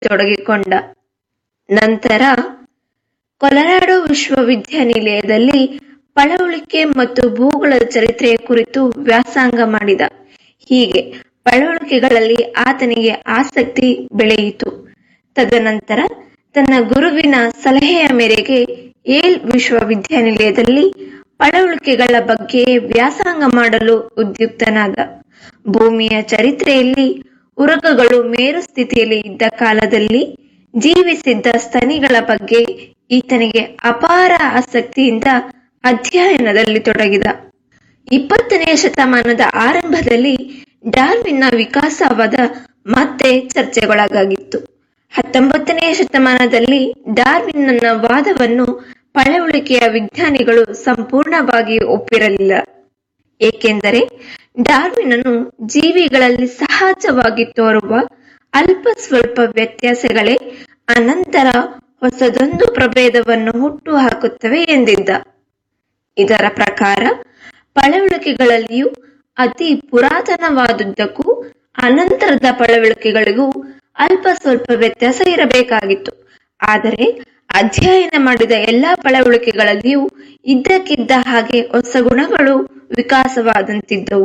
ತೊಡಗಿಕೊಂಡ ನಂತರ ಕೊಲರಾಡೋ ವಿಶ್ವವಿದ್ಯಾನಿಲಯದಲ್ಲಿ ಪಳವಳಿಕೆ ಮತ್ತು ಭೂಗೋಳದ ಚರಿತ್ರೆಯ ಕುರಿತು ವ್ಯಾಸಂಗ ಮಾಡಿದ ಹೀಗೆ ಪಳವಳಿಕೆಗಳಲ್ಲಿ ಆತನಿಗೆ ಆಸಕ್ತಿ ಬೆಳೆಯಿತು ತದನಂತರ ತನ್ನ ಗುರುವಿನ ಸಲಹೆಯ ಮೇರೆಗೆ ಏಲ್ ವಿಶ್ವವಿದ್ಯಾನಿಲಯದಲ್ಲಿ ಪಳವಳಿಕೆಗಳ ಬಗ್ಗೆ ವ್ಯಾಸಂಗ ಮಾಡಲು ಉದ್ಯುಕ್ತನಾದ ಭೂಮಿಯ ಚರಿತ್ರೆಯಲ್ಲಿ ಉರಗಗಳು ಮೇರು ಸ್ಥಿತಿಯಲ್ಲಿ ಇದ್ದ ಕಾಲದಲ್ಲಿ ಜೀವಿಸಿದ್ದ ಸ್ತನಿಗಳ ಬಗ್ಗೆ ಈತನಿಗೆ ಅಪಾರ ಆಸಕ್ತಿಯಿಂದ ಅಧ್ಯಯನದಲ್ಲಿ ತೊಡಗಿದ ಇಪ್ಪತ್ತನೆಯ ಶತಮಾನದ ಆರಂಭದಲ್ಲಿ ಡಾರ್ವಿನ್ನ ವಿಕಾಸವಾದ ಮತ್ತೆ ಚರ್ಚೆಗೊಳಗಾಗಿತ್ತು ಹತ್ತೊಂಬತ್ತನೆಯ ಶತಮಾನದಲ್ಲಿ ಡಾರ್ವಿನ್ನನ ವಾದವನ್ನು ಪಳವಳಿಕೆಯ ವಿಜ್ಞಾನಿಗಳು ಸಂಪೂರ್ಣವಾಗಿ ಒಪ್ಪಿರಲಿಲ್ಲ ಏಕೆಂದರೆ ಡಾರ್ವಿನನು ಜೀವಿಗಳಲ್ಲಿ ಸಹಜವಾಗಿ ತೋರುವ ಅಲ್ಪ ಸ್ವಲ್ಪ ವ್ಯತ್ಯಾಸಗಳೇ ಅನಂತರ ಹೊಸದೊಂದು ಪ್ರಭೇದವನ್ನು ಹುಟ್ಟು ಹಾಕುತ್ತವೆ ಎಂದಿದ್ದ ಇದರ ಪ್ರಕಾರ ಪಳವಳಿಕೆಗಳಲ್ಲಿಯೂ ಅತಿ ಪುರಾತನವಾದುದಕ್ಕೂ ಅನಂತರದ ಪಳವಳಿಕೆಗಳಿಗೂ ಅಲ್ಪ ಸ್ವಲ್ಪ ವ್ಯತ್ಯಾಸ ಇರಬೇಕಾಗಿತ್ತು ಆದರೆ ಅಧ್ಯಯನ ಮಾಡಿದ ಎಲ್ಲಾ ಪಳವಳಿಕೆಗಳಲ್ಲಿಯೂ ಇದ್ದಕ್ಕಿದ್ದ ಹಾಗೆ ಹೊಸ ಗುಣಗಳು ವಿಕಾಸವಾದಂತಿದ್ದವು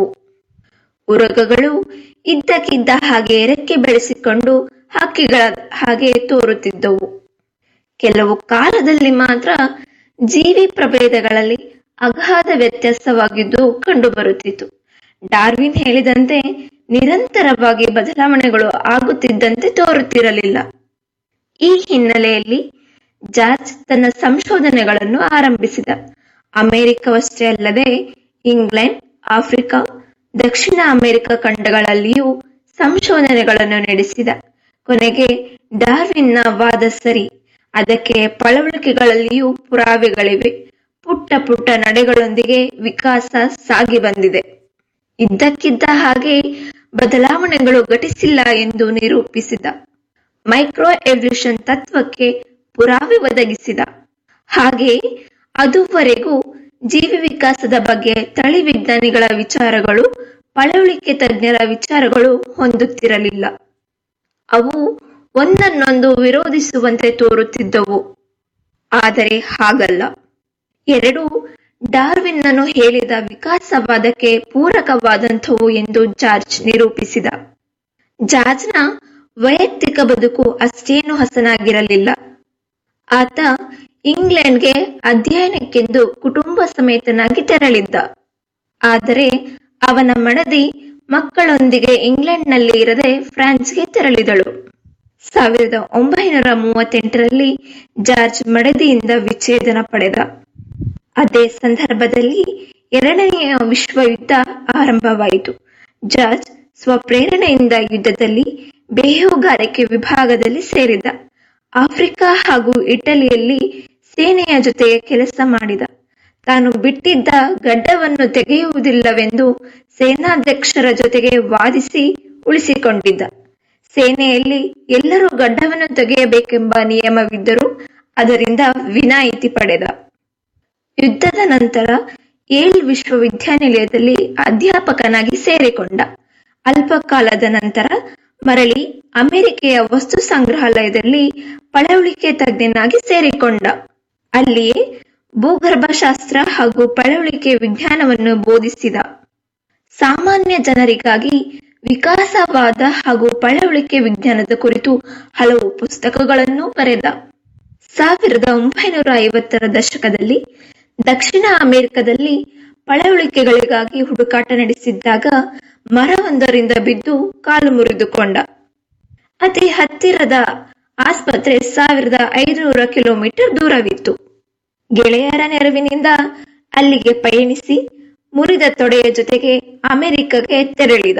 ಉರಗಗಳು ಇದ್ದಕ್ಕಿದ್ದ ಹಾಗೆ ರೆಕ್ಕೆ ಬೆಳೆಸಿಕೊಂಡು ಹಕ್ಕಿಗಳ ಹಾಗೆ ತೋರುತ್ತಿದ್ದವು ಕೆಲವು ಕಾಲದಲ್ಲಿ ಮಾತ್ರ ಜೀವಿ ಪ್ರಭೇದಗಳಲ್ಲಿ ಅಗಾಧ ವ್ಯತ್ಯಾಸವಾಗಿದ್ದು ಕಂಡುಬರುತ್ತಿತ್ತು ಡಾರ್ವಿನ್ ಹೇಳಿದಂತೆ ನಿರಂತರವಾಗಿ ಬದಲಾವಣೆಗಳು ಆಗುತ್ತಿದ್ದಂತೆ ತೋರುತ್ತಿರಲಿಲ್ಲ ಈ ಹಿನ್ನೆಲೆಯಲ್ಲಿ ಜಾರ್ಜ್ ತನ್ನ ಸಂಶೋಧನೆಗಳನ್ನು ಆರಂಭಿಸಿದ ಅಮೆರಿಕವಷ್ಟೇ ಅಲ್ಲದೆ ಇಂಗ್ಲೆಂಡ್ ಆಫ್ರಿಕಾ ದಕ್ಷಿಣ ಅಮೆರಿಕ ಖಂಡಗಳಲ್ಲಿಯೂ ಸಂಶೋಧನೆಗಳನ್ನು ನಡೆಸಿದ ಕೊನೆಗೆ ಡಾರ್ವಿನ್ನ ವಾದ ಸರಿ ಅದಕ್ಕೆ ಪಳವಳಿಕೆಗಳಲ್ಲಿಯೂ ಪುರಾವೆಗಳಿವೆ ಪುಟ್ಟ ಪುಟ್ಟ ನಡೆಗಳೊಂದಿಗೆ ವಿಕಾಸ ಸಾಗಿ ಬಂದಿದೆ ಇದ್ದಕ್ಕಿದ್ದ ಹಾಗೆ ಬದಲಾವಣೆಗಳು ಘಟಿಸಿಲ್ಲ ಎಂದು ನಿರೂಪಿಸಿದ ಮೈಕ್ರೋ ಎವಲ್ಯೂಷನ್ ತತ್ವಕ್ಕೆ ಪುರಾವೆ ಒದಗಿಸಿದ ಹಾಗೆಯೇ ಅದುವರೆಗೂ ಜೀವಿ ವಿಕಾಸದ ಬಗ್ಗೆ ತಳಿ ವಿಜ್ಞಾನಿಗಳ ವಿಚಾರಗಳು ಪಳವಳಿಕೆ ತಜ್ಞರ ವಿಚಾರಗಳು ಹೊಂದುತ್ತಿರಲಿಲ್ಲ ಅವು ಒಂದನ್ನೊಂದು ವಿರೋಧಿಸುವಂತೆ ತೋರುತ್ತಿದ್ದವು ಆದರೆ ಹಾಗಲ್ಲ ಎರಡು ಡಾರ್ವಿನ್ನನು ಹೇಳಿದ ವಿಕಾಸವಾದಕ್ಕೆ ಪೂರಕವಾದಂಥವು ಎಂದು ಜಾರ್ಜ್ ನಿರೂಪಿಸಿದ ಜಾರ್ಜ್ನ ವೈಯಕ್ತಿಕ ಬದುಕು ಅಷ್ಟೇನು ಹಸನಾಗಿರಲಿಲ್ಲ ಆತ ಇಂಗ್ಲೆಂಡ್ಗೆ ಅಧ್ಯಯನಕ್ಕೆಂದು ಕುಟುಂಬ ಸಮೇತನಾಗಿ ತೆರಳಿದ್ದ ಆದರೆ ಅವನ ಮಡದಿ ಮಕ್ಕಳೊಂದಿಗೆ ಇಂಗ್ಲೆಂಡ್ನಲ್ಲಿ ಇರದೆ ಫ್ರಾನ್ಸ್ಗೆ ತೆರಳಿದಳು ಸಾವಿರದ ಒಂಬೈನೂರ ಮೂವತ್ತೆಂಟರಲ್ಲಿ ಜಾರ್ಜ್ ಮಡದಿಯಿಂದ ವಿಚ್ಛೇದನ ಪಡೆದ ಅದೇ ಸಂದರ್ಭದಲ್ಲಿ ಎರಡನೆಯ ವಿಶ್ವಯುದ್ಧ ಆರಂಭವಾಯಿತು ಜಾರ್ಜ್ ಸ್ವಪ್ರೇರಣೆಯಿಂದ ಯುದ್ಧದಲ್ಲಿ ಬೇಹುಗಾರಿಕೆ ವಿಭಾಗದಲ್ಲಿ ಸೇರಿದ ಆಫ್ರಿಕಾ ಹಾಗೂ ಇಟಲಿಯಲ್ಲಿ ಸೇನೆಯ ಜೊತೆ ಕೆಲಸ ಮಾಡಿದ ತಾನು ಬಿಟ್ಟಿದ್ದ ಗಡ್ಡವನ್ನು ತೆಗೆಯುವುದಿಲ್ಲವೆಂದು ಸೇನಾಧ್ಯಕ್ಷರ ಜೊತೆಗೆ ವಾದಿಸಿ ಉಳಿಸಿಕೊಂಡಿದ್ದ ಸೇನೆಯಲ್ಲಿ ಎಲ್ಲರೂ ಗಡ್ಡವನ್ನು ತೆಗೆಯಬೇಕೆಂಬ ನಿಯಮವಿದ್ದರೂ ಅದರಿಂದ ವಿನಾಯಿತಿ ಪಡೆದ ಯುದ್ಧದ ನಂತರ ಏಲ್ ವಿಶ್ವವಿದ್ಯಾನಿಲಯದಲ್ಲಿ ಅಧ್ಯಾಪಕನಾಗಿ ಸೇರಿಕೊಂಡ ಅಲ್ಪ ಕಾಲದ ನಂತರ ಮರಳಿ ಅಮೆರಿಕೆಯ ವಸ್ತು ಸಂಗ್ರಹಾಲಯದಲ್ಲಿ ಪಳವಳಿಕೆ ತಜ್ಞನಾಗಿ ಸೇರಿಕೊಂಡ ಅಲ್ಲಿಯೇ ಭೂಗರ್ಭಶಾಸ್ತ್ರ ಹಾಗೂ ಪಳವಳಿಕೆ ವಿಜ್ಞಾನವನ್ನು ಬೋಧಿಸಿದ ಸಾಮಾನ್ಯ ಜನರಿಗಾಗಿ ವಿಕಾಸವಾದ ಹಾಗೂ ಪಳವಳಿಕೆ ವಿಜ್ಞಾನದ ಕುರಿತು ಹಲವು ಪುಸ್ತಕಗಳನ್ನು ಬರೆದ ಸಾವಿರದ ಒಂಬೈನೂರ ಐವತ್ತರ ದಶಕದಲ್ಲಿ ದಕ್ಷಿಣ ಅಮೆರಿಕದಲ್ಲಿ ಪಳವಳಿಕೆಗಳಿಗಾಗಿ ಹುಡುಕಾಟ ನಡೆಸಿದ್ದಾಗ ಮರವೊಂದರಿಂದ ಬಿದ್ದು ಕಾಲು ಮುರಿದುಕೊಂಡ ಅತಿ ಹತ್ತಿರದ ಆಸ್ಪತ್ರೆ ಸಾವಿರದ ಐದುನೂರ ಕಿಲೋಮೀಟರ್ ದೂರವಿತ್ತು ಗೆಳೆಯರ ನೆರವಿನಿಂದ ಅಲ್ಲಿಗೆ ಪಯಣಿಸಿ ಮುರಿದ ತೊಡೆಯ ಜೊತೆಗೆ ಅಮೆರಿಕಕ್ಕೆ ತೆರಳಿದ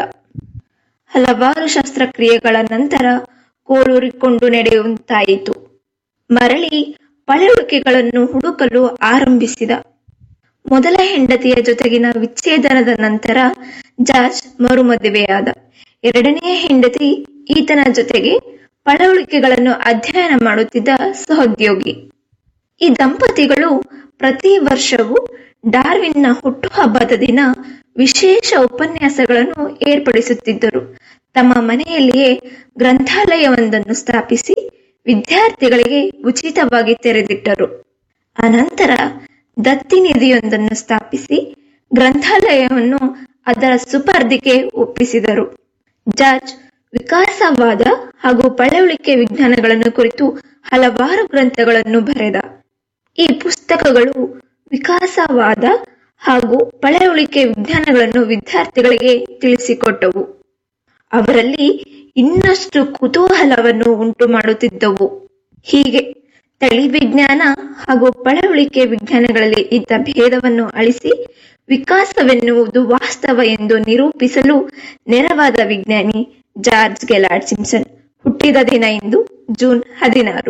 ಹಲವಾರು ಶಸ್ತ್ರಕ್ರಿಯೆಗಳ ನಂತರ ಕೋಳೂರಿಕೊಂಡು ನಡೆಯುವಂತಾಯಿತು ಮರಳಿ ಪಳವಳಿಕೆಗಳನ್ನು ಹುಡುಕಲು ಆರಂಭಿಸಿದ ಮೊದಲ ಹೆಂಡತಿಯ ಜೊತೆಗಿನ ವಿಚ್ಛೇದನದ ನಂತರ ಜಾರ್ಜ್ ಮರುಮದುವೆಯಾದ ಎರಡನೆಯ ಹೆಂಡತಿ ಈತನ ಜೊತೆಗೆ ಪಳವಳಿಕೆಗಳನ್ನು ಅಧ್ಯಯನ ಮಾಡುತ್ತಿದ್ದ ಸಹೋದ್ಯೋಗಿ ಈ ದಂಪತಿಗಳು ಪ್ರತಿ ವರ್ಷವೂ ಡಾರ್ವಿನ್ನ ಹುಟ್ಟುಹಬ್ಬದ ದಿನ ವಿಶೇಷ ಉಪನ್ಯಾಸಗಳನ್ನು ಏರ್ಪಡಿಸುತ್ತಿದ್ದರು ತಮ್ಮ ಮನೆಯಲ್ಲಿಯೇ ಗ್ರಂಥಾಲಯವೊಂದನ್ನು ಸ್ಥಾಪಿಸಿ ವಿದ್ಯಾರ್ಥಿಗಳಿಗೆ ಉಚಿತವಾಗಿ ತೆರೆದಿಟ್ಟರು ಅನಂತರ ದತ್ತಿ ನಿಧಿಯೊಂದನ್ನು ಸ್ಥಾಪಿಸಿ ಗ್ರಂಥಾಲಯವನ್ನು ಅದರ ಸುಪರ್ದಿಗೆ ಒಪ್ಪಿಸಿದರು ಜಾರ್ಜ್ ವಿಕಾಸವಾದ ಹಾಗೂ ಪಳೆಯುಳಿಕೆ ವಿಜ್ಞಾನಗಳನ್ನು ಕುರಿತು ಹಲವಾರು ಗ್ರಂಥಗಳನ್ನು ಬರೆದ ಈ ಪುಸ್ತಕಗಳು ವಿಕಾಸವಾದ ಹಾಗೂ ಪಳೆಯುಳಿಕೆ ವಿಜ್ಞಾನಗಳನ್ನು ವಿದ್ಯಾರ್ಥಿಗಳಿಗೆ ತಿಳಿಸಿಕೊಟ್ಟವು ಅವರಲ್ಲಿ ಇನ್ನಷ್ಟು ಕುತೂಹಲವನ್ನು ಉಂಟು ಮಾಡುತ್ತಿದ್ದವು ಹೀಗೆ ತಳಿ ವಿಜ್ಞಾನ ಹಾಗೂ ಪಳೆಯುಳಿಕೆ ವಿಜ್ಞಾನಗಳಲ್ಲಿ ಇದ್ದ ಭೇದವನ್ನು ಅಳಿಸಿ ವಿಕಾಸವೆನ್ನುವುದು ವಾಸ್ತವ ಎಂದು ನಿರೂಪಿಸಲು ನೆರವಾದ ವಿಜ್ಞಾನಿ ಜಾರ್ಜ್ ಗೆಲಾರ್ಡ್ ಸಿಂಪ್ಸನ್ ಹುಟ್ಟಿದ ದಿನ ಇಂದು ಜೂನ್ ಹದಿನಾರು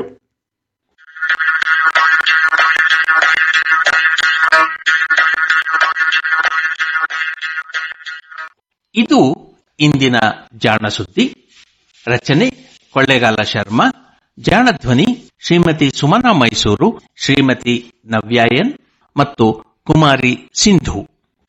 ಇದು ಇಂದಿನ ಜಾಣ ಸುದ್ದಿ ರಚನೆ ಕೊಳ್ಳೇಗಾಲ ಶರ್ಮಾ ಜಾಣ ಧ್ವನಿ ಶ್ರೀಮತಿ ಸುಮನಾ ಮೈಸೂರು ಶ್ರೀಮತಿ ನವ್ಯಾಯನ್ ಮತ್ತು ಕುಮಾರಿ ಸಿಂಧು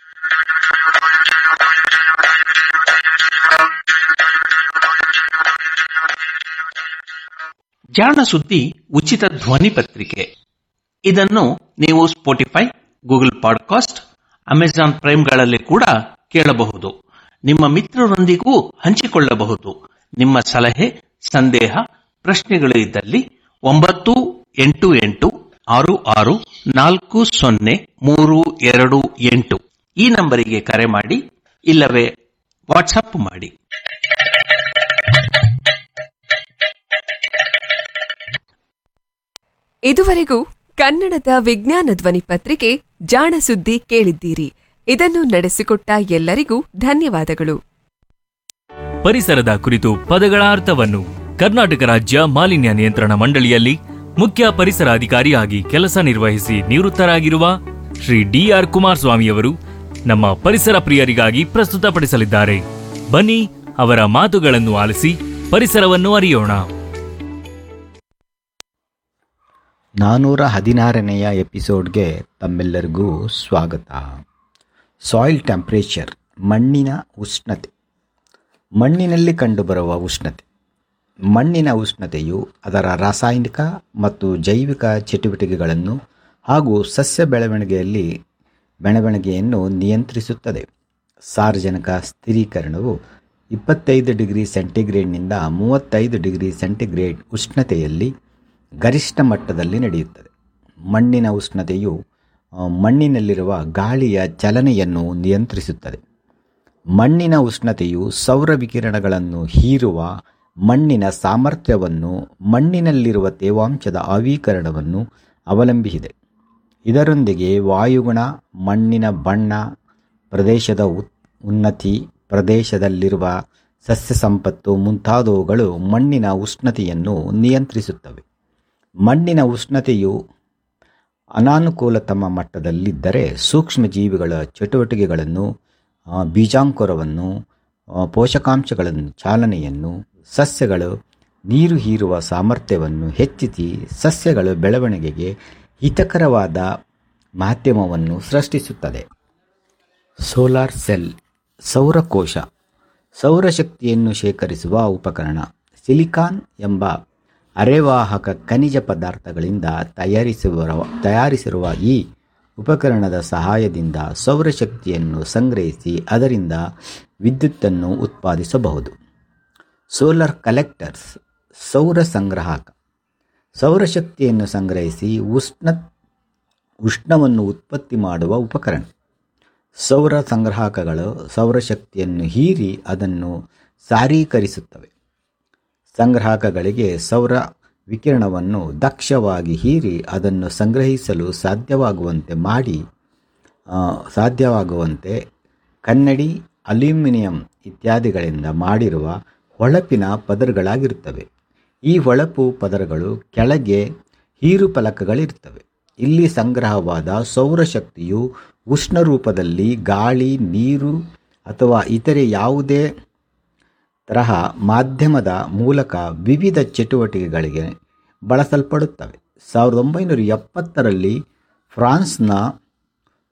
ಜಾಣ ಸುದ್ದಿ ಉಚಿತ ಧ್ವನಿ ಪತ್ರಿಕೆ ಇದನ್ನು ನೀವು ಸ್ಪೋಟಿಫೈ ಗೂಗಲ್ ಪಾಡ್ಕಾಸ್ಟ್ ಅಮೆಜಾನ್ ಪ್ರೈಮ್ಗಳಲ್ಲಿ ಕೂಡ ಕೇಳಬಹುದು ನಿಮ್ಮ ಮಿತ್ರರೊಂದಿಗೂ ಹಂಚಿಕೊಳ್ಳಬಹುದು ನಿಮ್ಮ ಸಲಹೆ ಸಂದೇಹ ಪ್ರಶ್ನೆಗಳು ಇದ್ದಲ್ಲಿ ಒಂಬತ್ತು ಎಂಟು ಎಂಟು ಆರು ಆರು ನಾಲ್ಕು ಸೊನ್ನೆ ಮೂರು ಎರಡು ಎಂಟು ಈ ನಂಬರಿಗೆ ಕರೆ ಮಾಡಿ ಇಲ್ಲವೇ ವಾಟ್ಸಪ್ ಮಾಡಿ ಇದುವರೆಗೂ ಕನ್ನಡದ ವಿಜ್ಞಾನ ಧ್ವನಿ ಪತ್ರಿಕೆ ಜಾಣ ಸುದ್ದಿ ಕೇಳಿದ್ದೀರಿ ಇದನ್ನು ನಡೆಸಿಕೊಟ್ಟ ಎಲ್ಲರಿಗೂ ಧನ್ಯವಾದಗಳು ಪರಿಸರದ ಕುರಿತು ಪದಗಳ ಅರ್ಥವನ್ನು ಕರ್ನಾಟಕ ರಾಜ್ಯ ಮಾಲಿನ್ಯ ನಿಯಂತ್ರಣ ಮಂಡಳಿಯಲ್ಲಿ ಮುಖ್ಯ ಪರಿಸರ ಅಧಿಕಾರಿಯಾಗಿ ಕೆಲಸ ನಿರ್ವಹಿಸಿ ನಿವೃತ್ತರಾಗಿರುವ ಶ್ರೀ ಡಿಆರ್ ಕುಮಾರಸ್ವಾಮಿಯವರು ನಮ್ಮ ಪರಿಸರ ಪ್ರಿಯರಿಗಾಗಿ ಪ್ರಸ್ತುತಪಡಿಸಲಿದ್ದಾರೆ ಬನ್ನಿ ಅವರ ಮಾತುಗಳನ್ನು ಆಲಿಸಿ ಪರಿಸರವನ್ನು ಅರಿಯೋಣ ನಾನ್ನೂರ ಹದಿನಾರನೆಯ ಎಪಿಸೋಡ್ಗೆ ತಮ್ಮೆಲ್ಲರಿಗೂ ಸ್ವಾಗತ ಸಾಯಿಲ್ ಟೆಂಪ್ರೇಚರ್ ಮಣ್ಣಿನ ಉಷ್ಣತೆ ಮಣ್ಣಿನಲ್ಲಿ ಕಂಡುಬರುವ ಉಷ್ಣತೆ ಮಣ್ಣಿನ ಉಷ್ಣತೆಯು ಅದರ ರಾಸಾಯನಿಕ ಮತ್ತು ಜೈವಿಕ ಚಟುವಟಿಕೆಗಳನ್ನು ಹಾಗೂ ಸಸ್ಯ ಬೆಳವಣಿಗೆಯಲ್ಲಿ ಬೆಳವಣಿಗೆಯನ್ನು ನಿಯಂತ್ರಿಸುತ್ತದೆ ಸಾರ್ವಜನಿಕ ಸ್ಥಿರೀಕರಣವು ಇಪ್ಪತ್ತೈದು ಡಿಗ್ರಿ ಸೆಂಟಿಗ್ರೇಡ್ನಿಂದ ಮೂವತ್ತೈದು ಡಿಗ್ರಿ ಸೆಂಟಿಗ್ರೇಡ್ ಉಷ್ಣತೆಯಲ್ಲಿ ಗರಿಷ್ಠ ಮಟ್ಟದಲ್ಲಿ ನಡೆಯುತ್ತದೆ ಮಣ್ಣಿನ ಉಷ್ಣತೆಯು ಆ, ಮಣ್ಣಿನಲ್ಲಿರುವ ಗಾಳಿಯ ಚಲನೆಯನ್ನು ನಿಯಂತ್ರಿಸುತ್ತದೆ ಮಣ್ಣಿನ ಉಷ್ಣತೆಯು ಸೌರ ವಿಕಿರಣಗಳನ್ನು ಹೀರುವ ಮಣ್ಣಿನ ಸಾಮರ್ಥ್ಯವನ್ನು ಮಣ್ಣಿನಲ್ಲಿರುವ ತೇವಾಂಶದ ಆವೀಕರಣವನ್ನು ಅವಲಂಬಿಸಿದೆ ಇದರೊಂದಿಗೆ ವಾಯುಗುಣ ಮಣ್ಣಿನ ಬಣ್ಣ ಪ್ರದೇಶದ ಉತ್- ಉನ್ನತಿ ಪ್ರದೇಶದಲ್ಲಿರುವ ಸಸ್ಯ ಸಂಪತ್ತು ಮುಂತಾದವುಗಳು ಮಣ್ಣಿನ ಉಷ್ಣತೆಯನ್ನು ನಿಯಂತ್ರಿಸುತ್ತವೆ ಮಣ್ಣಿನ ಉಷ್ಣತೆಯು ಅನಾನುಕೂಲತಮ ಮಟ್ಟದಲ್ಲಿದ್ದರೆ ಸೂಕ್ಷ್ಮಜೀವಿಗಳ ಚಟುವಟಿಕೆಗಳನ್ನು ಆ, ಬೀಜಾಂಕುರವನ್ನು ಆ, ಪೋಷಕಾಂಶಗಳನ್ನು ಚಾಲನೆಯನ್ನು ಸಸ್ಯಗಳು ನೀರು ಹೀರುವ ಸಾಮರ್ಥ್ಯವನ್ನು ಹೆಚ್ಚಿಸಿ ಸಸ್ಯಗಳ ಬೆಳವಣಿಗೆಗೆ ಹಿತಕರವಾದ ಮಾಧ್ಯಮವನ್ನು ಸೃಷ್ಟಿಸುತ್ತದೆ ಸೋಲಾರ್ ಸೆಲ್ ಸೌರಕೋಶ ಸೌರಶಕ್ತಿಯನ್ನು ಶೇಖರಿಸುವ ಉಪಕರಣ ಸಿಲಿಕಾನ್ ಎಂಬ ಅರೆವಾಹಕ ಖನಿಜ ಪದಾರ್ಥಗಳಿಂದ ತಯಾರಿಸುವ ತಯಾರಿಸಿರುವ ಈ ಉಪಕರಣದ ಸಹಾಯದಿಂದ ಸೌರಶಕ್ತಿಯನ್ನು ಸಂಗ್ರಹಿಸಿ ಅದರಿಂದ ವಿದ್ಯುತ್ತನ್ನು ಉತ್ಪಾದಿಸಬಹುದು ಸೋಲಾರ್ ಕಲೆಕ್ಟರ್ಸ್ ಸೌರ ಸಂಗ್ರಾಹಕ ಸೌರಶಕ್ತಿಯನ್ನು ಸಂಗ್ರಹಿಸಿ ಉಷ್ಣ ಉಷ್ಣವನ್ನು ಉತ್ಪತ್ತಿ ಮಾಡುವ ಉಪಕರಣ ಸೌರ ಸಂಗ್ರಾಹಕಗಳು ಸೌರಶಕ್ತಿಯನ್ನು ಹೀರಿ ಅದನ್ನು ಸಾರೀಕರಿಸುತ್ತವೆ ಸಂಗ್ರಾಹಕಗಳಿಗೆ ಸೌರ ವಿಕಿರಣವನ್ನು ದಕ್ಷವಾಗಿ ಹೀರಿ ಅದನ್ನು ಸಂಗ್ರಹಿಸಲು ಸಾಧ್ಯವಾಗುವಂತೆ ಮಾಡಿ ಆ, ಸಾಧ್ಯವಾಗುವಂತೆ ಕನ್ನಡಿ ಅಲ್ಯೂಮಿನಿಯಂ ಇತ್ಯಾದಿಗಳಿಂದ ಮಾಡಿರುವ ಹೊಳಪಿನ ಪದರಗಳಾಗಿರುತ್ತವೆ ಈ ಹೊಳಪು ಪದರಗಳು ಕೆಳಗೆ ಹೀರು ಫಲಕಗಳಿರ್ತವೆ ಇಲ್ಲಿ ಸಂಗ್ರಹವಾದ ಸೌರಶಕ್ತಿಯು ಉಷ್ಣ ರೂಪದಲ್ಲಿ ಗಾಳಿ ನೀರು ಅಥವಾ ಇತರೆ ಯಾವುದೇ ತರಹ ಮಾಧ್ಯಮದ ಮೂಲಕ ವಿವಿಧ ಚಟುವಟಿಕೆಗಳಿಗೆ ಬಳಸಲ್ಪಡುತ್ತವೆ ಸಾವಿರದ ಒಂಬೈನೂರ ಎಪ್ಪತ್ತರಲ್ಲಿ ಫ್ರಾನ್ಸ್ನ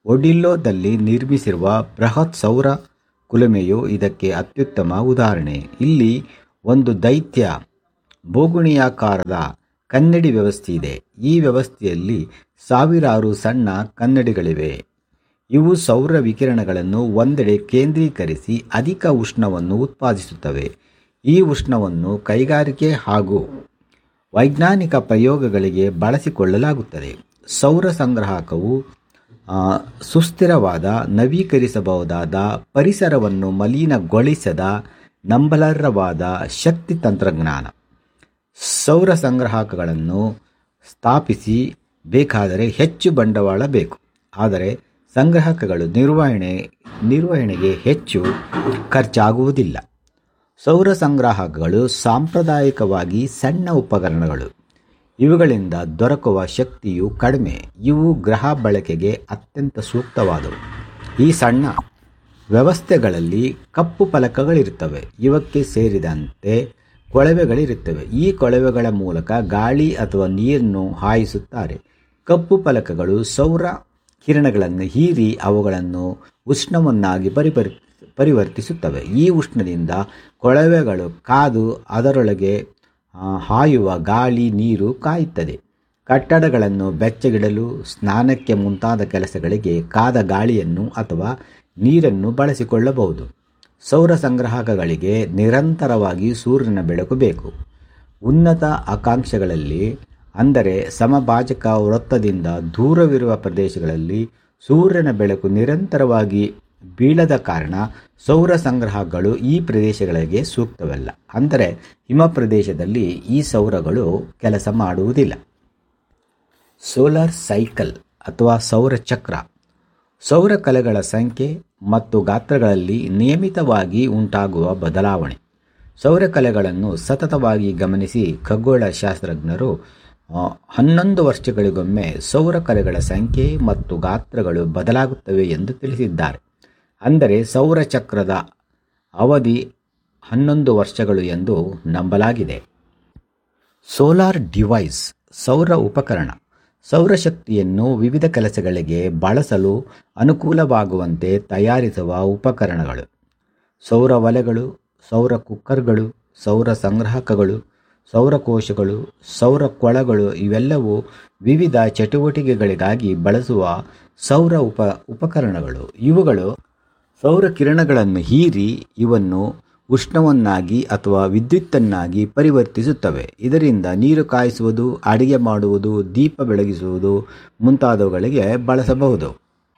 ಒಡಿಲ್ಲೋದಲ್ಲಿ ನಿರ್ಮಿಸಿರುವ ಬೃಹತ್ ಸೌರ ಕುಲುಮೆಯು ಇದಕ್ಕೆ ಅತ್ಯುತ್ತಮ ಉದಾಹರಣೆ ಇಲ್ಲಿ ಒಂದು ದೈತ್ಯ ಬೋಗುಣಿಯಾಕಾರದ ಕನ್ನಡಿ ವ್ಯವಸ್ಥೆ ಇದೆ ಈ ವ್ಯವಸ್ಥೆಯಲ್ಲಿ ಸಾವಿರಾರು ಸಣ್ಣ ಕನ್ನಡಿಗಳಿವೆ ಇವು ಸೌರ ವಿಕಿರಣಗಳನ್ನು ಒಂದೆಡೆ ಕೇಂದ್ರೀಕರಿಸಿ ಅಧಿಕ ಉಷ್ಣವನ್ನು ಉತ್ಪಾದಿಸುತ್ತವೆ ಈ ಉಷ್ಣವನ್ನು ಕೈಗಾರಿಕೆ ಹಾಗೂ ವೈಜ್ಞಾನಿಕ ಪ್ರಯೋಗಗಳಿಗೆ ಬಳಸಿಕೊಳ್ಳಲಾಗುತ್ತದೆ ಸೌರ ಸಂಗ್ರಾಹಕವು ಆ, ಸುಸ್ಥಿರವಾದ ನವೀಕರಿಸಬಹುದಾದ ಪರಿಸರವನ್ನು ಮಲಿನಗೊಳಿಸದ ನಂಬಲರ್ಹವಾದ ಶಕ್ತಿ ತಂತ್ರಜ್ಞಾನ ಸೌರ ಸಂಗ್ರಾಹಕಗಳನ್ನು ಸ್ಥಾಪಿಸಿ ಬೇಕಾದರೆ ಹೆಚ್ಚು ಬಂಡವಾಳ ಬೇಕು ಆದರೆ ಸಂಗ್ರಾಹಕಗಳು ನಿರ್ವಹಣೆ ನಿರ್ವಹಣೆಗೆ ಹೆಚ್ಚು ಖರ್ಚಾಗುವುದಿಲ್ಲ ಸೌರ ಸಂಗ್ರಾಹಕಗಳು ಸಾಂಪ್ರದಾಯಿಕವಾಗಿ ಸಣ್ಣ ಉಪಕರಣಗಳು ಇವುಗಳಿಂದ ದೊರಕುವ ಶಕ್ತಿಯು ಕಡಿಮೆ ಇವು ಗೃಹ ಬಳಕೆಗೆ ಅತ್ಯಂತ ಸೂಕ್ತವಾದವು ಈ ಸಣ್ಣ ವ್ಯವಸ್ಥೆಗಳಲ್ಲಿ ಕಪ್ಪು ಫಲಕಗಳಿರುತ್ತವೆ ಇವಕ್ಕೆ ಸೇರಿದಂತೆ ಕೊಳವೆಗಳಿರುತ್ತವೆ ಈ ಕೊಳವೆಗಳ ಮೂಲಕ ಗಾಳಿ ಅಥವಾ ನೀರನ್ನು ಹಾಯಿಸುತ್ತಾರೆ ಕಪ್ಪು ಫಲಕಗಳು ಸೌರ ಕಿರಣಗಳನ್ನು ಹೀರಿ ಅವುಗಳನ್ನು ಉಷ್ಣವನ್ನಾಗಿ ಪರಿಪರಿ ಪರಿವರ್ತಿಸುತ್ತವೆ ಈ ಉಷ್ಣದಿಂದ ಕೊಳವೆಗಳು ಕಾದು ಅದರೊಳಗೆ ಆ, ಹಾಯುವ ಗಾಳಿ ನೀರು ಕಾಯುತ್ತದೆ ಕಟ್ಟಡಗಳನ್ನು ಬೆಚ್ಚಗಿಡಲು ಸ್ನಾನಕ್ಕೆ ಮುಂತಾದ ಕೆಲಸಗಳಿಗೆ ಕಾದ ಗಾಳಿಯನ್ನು ಅಥವಾ ನೀರನ್ನು ಬಳಸಿಕೊಳ್ಳಬಹುದು ಸೌರ ಸಂಗ್ರಾಹಕಗಳಿಗೆ ನಿರಂತರವಾಗಿ ಸೂರ್ಯನ ಬೆಳಕು ಬೇಕು ಉನ್ನತ ಆಕಾಂಕ್ಷೆಗಳಲ್ಲಿ ಅಂದರೆ ಸಮಭಾಜಕ ವೃತ್ತದಿಂದ ದೂರವಿರುವ ಪ್ರದೇಶಗಳಲ್ಲಿ ಸೂರ್ಯನ ಬೆಳಕು ನಿರಂತರವಾಗಿ ಬೀಳದ ಕಾರಣ ಸೌರ ಸಂಗ್ರಹಗಳು ಈ ಪ್ರದೇಶಗಳಿಗೆ ಸೂಕ್ತವಲ್ಲ ಅಂದರೆ ಹಿಮ ಪ್ರದೇಶದಲ್ಲಿ ಈ ಸೌರಗಳು ಕೆಲಸ ಮಾಡುವುದಿಲ್ಲ ಸೋಲಾರ್ ಸೈಕಲ್ ಅಥವಾ ಸೌರ ಚಕ್ರ ಸೌರ ಕಲೆಗಳ ಸಂಖ್ಯೆ ಮತ್ತು ಗಾತ್ರಗಳಲ್ಲಿ ನಿಯಮಿತವಾಗಿ ಉಂಟಾಗುವ ಬದಲಾವಣೆ ಸೌರ ಕಲೆಗಳನ್ನು ಸತತವಾಗಿ ಗಮನಿಸಿ ಖಗೋಳ ಶಾಸ್ತ್ರಜ್ಞರು ಆ, ಹನ್ನೊಂದು ವರ್ಷಗಳಿಗೊಮ್ಮೆ ಸೌರ ಕಲೆಗಳ ಸಂಖ್ಯೆ ಮತ್ತು ಗಾತ್ರಗಳು ಬದಲಾಗುತ್ತವೆ ಎಂದು ತಿಳಿಸಿದ್ದಾರೆ ಅಂದರೆ ಸೌರ ಚಕ್ರದ ಅವಧಿ ಹನ್ನೊಂದು ವರ್ಷಗಳು ಎಂದು ನಂಬಲಾಗಿದೆ ಸೋಲಾರ್ ಡಿವೈಸ್ ಸೌರ ಉಪಕರಣ ಸೌರಶಕ್ತಿಯನ್ನು ವಿವಿಧ ಕೆಲಸಗಳಿಗೆ ಬಳಸಲು ಅನುಕೂಲವಾಗುವಂತೆ ತಯಾರಿಸುವ ಉಪಕರಣಗಳು ಸೌರ ವಲೆಗಳು ಸೌರ ಕುಕ್ಕರ್ಗಳು ಸೌರ ಸಂಗ್ರಾಹಕಗಳು ಸೌರಕೋಶಗಳು ಸೌರ ಕೊಳಗಳು ಇವೆಲ್ಲವೂ ವಿವಿಧ ಚಟುವಟಿಕೆಗಳಿಗಾಗಿ ಬಳಸುವ ಸೌರ ಉಪ ಉಪಕರಣಗಳು ಇವುಗಳು ಸೌರ ಕಿರಣಗಳನ್ನು ಹೀರಿ ಇವನ್ನು ಉಷ್ಣವನ್ನಾಗಿ ಅಥವಾ ವಿದ್ಯುತ್ತನ್ನಾಗಿ ಪರಿವರ್ತಿಸುತ್ತವೆ ಇದರಿಂದ ನೀರು ಕಾಯಿಸುವುದು ಅಡಿಗೆ ಮಾಡುವುದು ದೀಪ ಬೆಳಗಿಸುವುದು ಮುಂತಾದವುಗಳಿಗೆ ಬಳಸಬಹುದು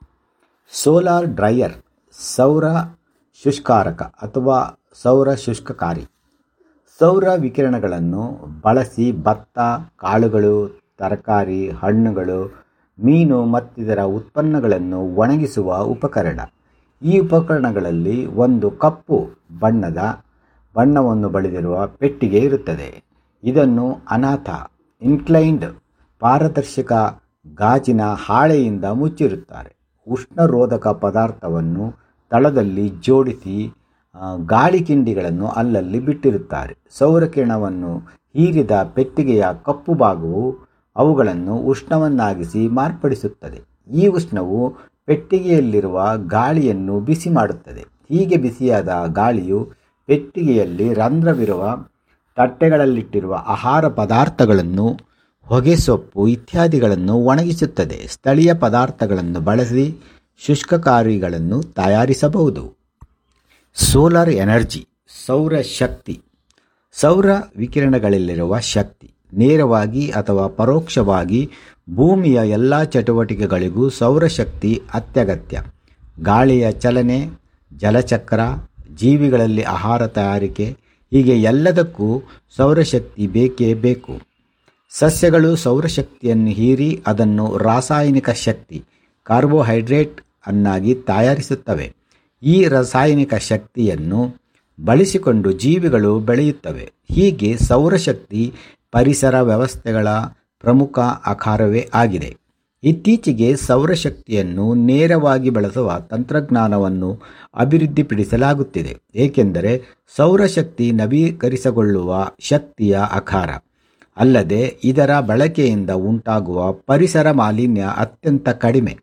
ಸೋಲಾರ್ ಡ್ರೈಯರ್ ಸೌರ ಶುಷ್ಕಾರಕ ಅಥವಾ ಸೌರ ಶುಷ್ಕಕಾರಿ ಸೌರ ವಿಕಿರಣಗಳನ್ನು ಬಳಸಿ ಭತ್ತ ಕಾಳುಗಳು ತರಕಾರಿ ಹಣ್ಣುಗಳು ಮೀನು ಮತ್ತಿತರ ಉತ್ಪನ್ನಗಳನ್ನು ಒಣಗಿಸುವ ಉಪಕರಣ ಈ ಉಪಕರಣಗಳಲ್ಲಿ ಒಂದು ಕಪ್ಪು ಬಣ್ಣದ ಬಣ್ಣವನ್ನು ಬಳಿದಿರುವ ಪೆಟ್ಟಿಗೆ ಇರುತ್ತದೆ ಇದನ್ನು ಅನಾಥ ಇನ್ಕ್ಲೈನ್ಡ್ ಪಾರದರ್ಶಕ ಗಾಜಿನ ಹಾಳೆಯಿಂದ ಮುಚ್ಚಿರುತ್ತಾರೆ ಉಷ್ಣರೋಧಕ ಪದಾರ್ಥವನ್ನು ತಳದಲ್ಲಿ ಜೋಡಿಸಿ ಆ, ಗಾಳಿ ಕಿಂಡಿಗಳನ್ನು ಅಲ್ಲಲ್ಲಿ ಬಿಟ್ಟಿರುತ್ತಾರೆ ಸೌರಕಿರಣವನ್ನು ಹೀರಿದ ಪೆಟ್ಟಿಗೆಯ ಕಪ್ಪು ಭಾಗವು ಅವುಗಳನ್ನು ಉಷ್ಣವನ್ನಾಗಿಸಿ ಮಾರ್ಪಡಿಸುತ್ತದೆ ಈ ಉಷ್ಣವು ಪೆಟ್ಟಿಗೆಯಲ್ಲಿರುವ ಗಾಳಿಯನ್ನು ಬಿಸಿ ಮಾಡುತ್ತದೆ ಹೀಗೆ ಬಿಸಿಯಾದ ಗಾಳಿಯು ಪೆಟ್ಟಿಗೆಯಲ್ಲಿ ರಂಧ್ರವಿರುವ ತಟ್ಟೆಗಳಲ್ಲಿಟ್ಟಿರುವ ಆಹಾರ ಪದಾರ್ಥಗಳನ್ನು ಹೊಗೆ ಸೊಪ್ಪು ಇತ್ಯಾದಿಗಳನ್ನು ಒಣಗಿಸುತ್ತದೆ ಸ್ಥಳೀಯ ಪದಾರ್ಥಗಳನ್ನು ಬಳಸಿ ಶುಷ್ಕಕಾರಿಗಳನ್ನು ತಯಾರಿಸಬಹುದು ಸೋಲಾರ್ ಎನರ್ಜಿ ಸೌರ ಶಕ್ತಿ ಸೌರ ವಿಕಿರಣಗಳಲ್ಲಿರುವ ಶಕ್ತಿ ನೇರವಾಗಿ ಅಥವಾ ಪರೋಕ್ಷವಾಗಿ ಭೂಮಿಯ ಎಲ್ಲ ಚಟುವಟಿಕೆಗಳಿಗೂ ಸೌರಶಕ್ತಿ ಅತ್ಯಗತ್ಯ ಗಾಳಿಯ ಚಲನೆ ಜಲಚಕ್ರ ಜೀವಿಗಳಲ್ಲಿ ಆಹಾರ ತಯಾರಿಕೆ ಹೀಗೆ ಎಲ್ಲದಕ್ಕೂ ಸೌರಶಕ್ತಿ ಬೇಕೇ ಬೇಕು ಸಸ್ಯಗಳು ಸೌರಶಕ್ತಿಯನ್ನು ಹೀರಿ ಅದನ್ನು ರಾಸಾಯನಿಕ ಶಕ್ತಿ ಕಾರ್ಬೋಹೈಡ್ರೇಟ್ ಅನ್ನಾಗಿ ತಯಾರಿಸುತ್ತವೆ ಈ ರಾಸಾಯನಿಕ ಶಕ್ತಿಯನ್ನು ಬಳಸಿಕೊಂಡು ಜೀವಿಗಳು ಬೆಳೆಯುತ್ತವೆ ಹೀಗೆ ಸೌರಶಕ್ತಿ ಪರಿಸರ ವ್ಯವಸ್ಥೆಗಳ ಪ್ರಮುಖ ಆಕಾರವೇ ಆಗಿದೆ ಇತ್ತೀಚೆಗೆ ಸೌರಶಕ್ತಿಯನ್ನು ನೇರವಾಗಿ ಬಳಸುವ ತಂತ್ರಜ್ಞಾನವನ್ನು ಅಭಿವೃದ್ಧಿಪಡಿಸಲಾಗುತ್ತಿದೆ ಏಕೆಂದರೆ ಸೌರಶಕ್ತಿ ನವೀಕರಿಸಿಕೊಳ್ಳುವ ಶಕ್ತಿಯ ಆಕಾರ ಅಲ್ಲದೆ ಇದರ ಬಳಕೆಯಿಂದ ಉಂಟಾಗುವ ಪರಿಸರ ಮಾಲಿನ್ಯ ಅತ್ಯಂತ ಕಡಿಮೆ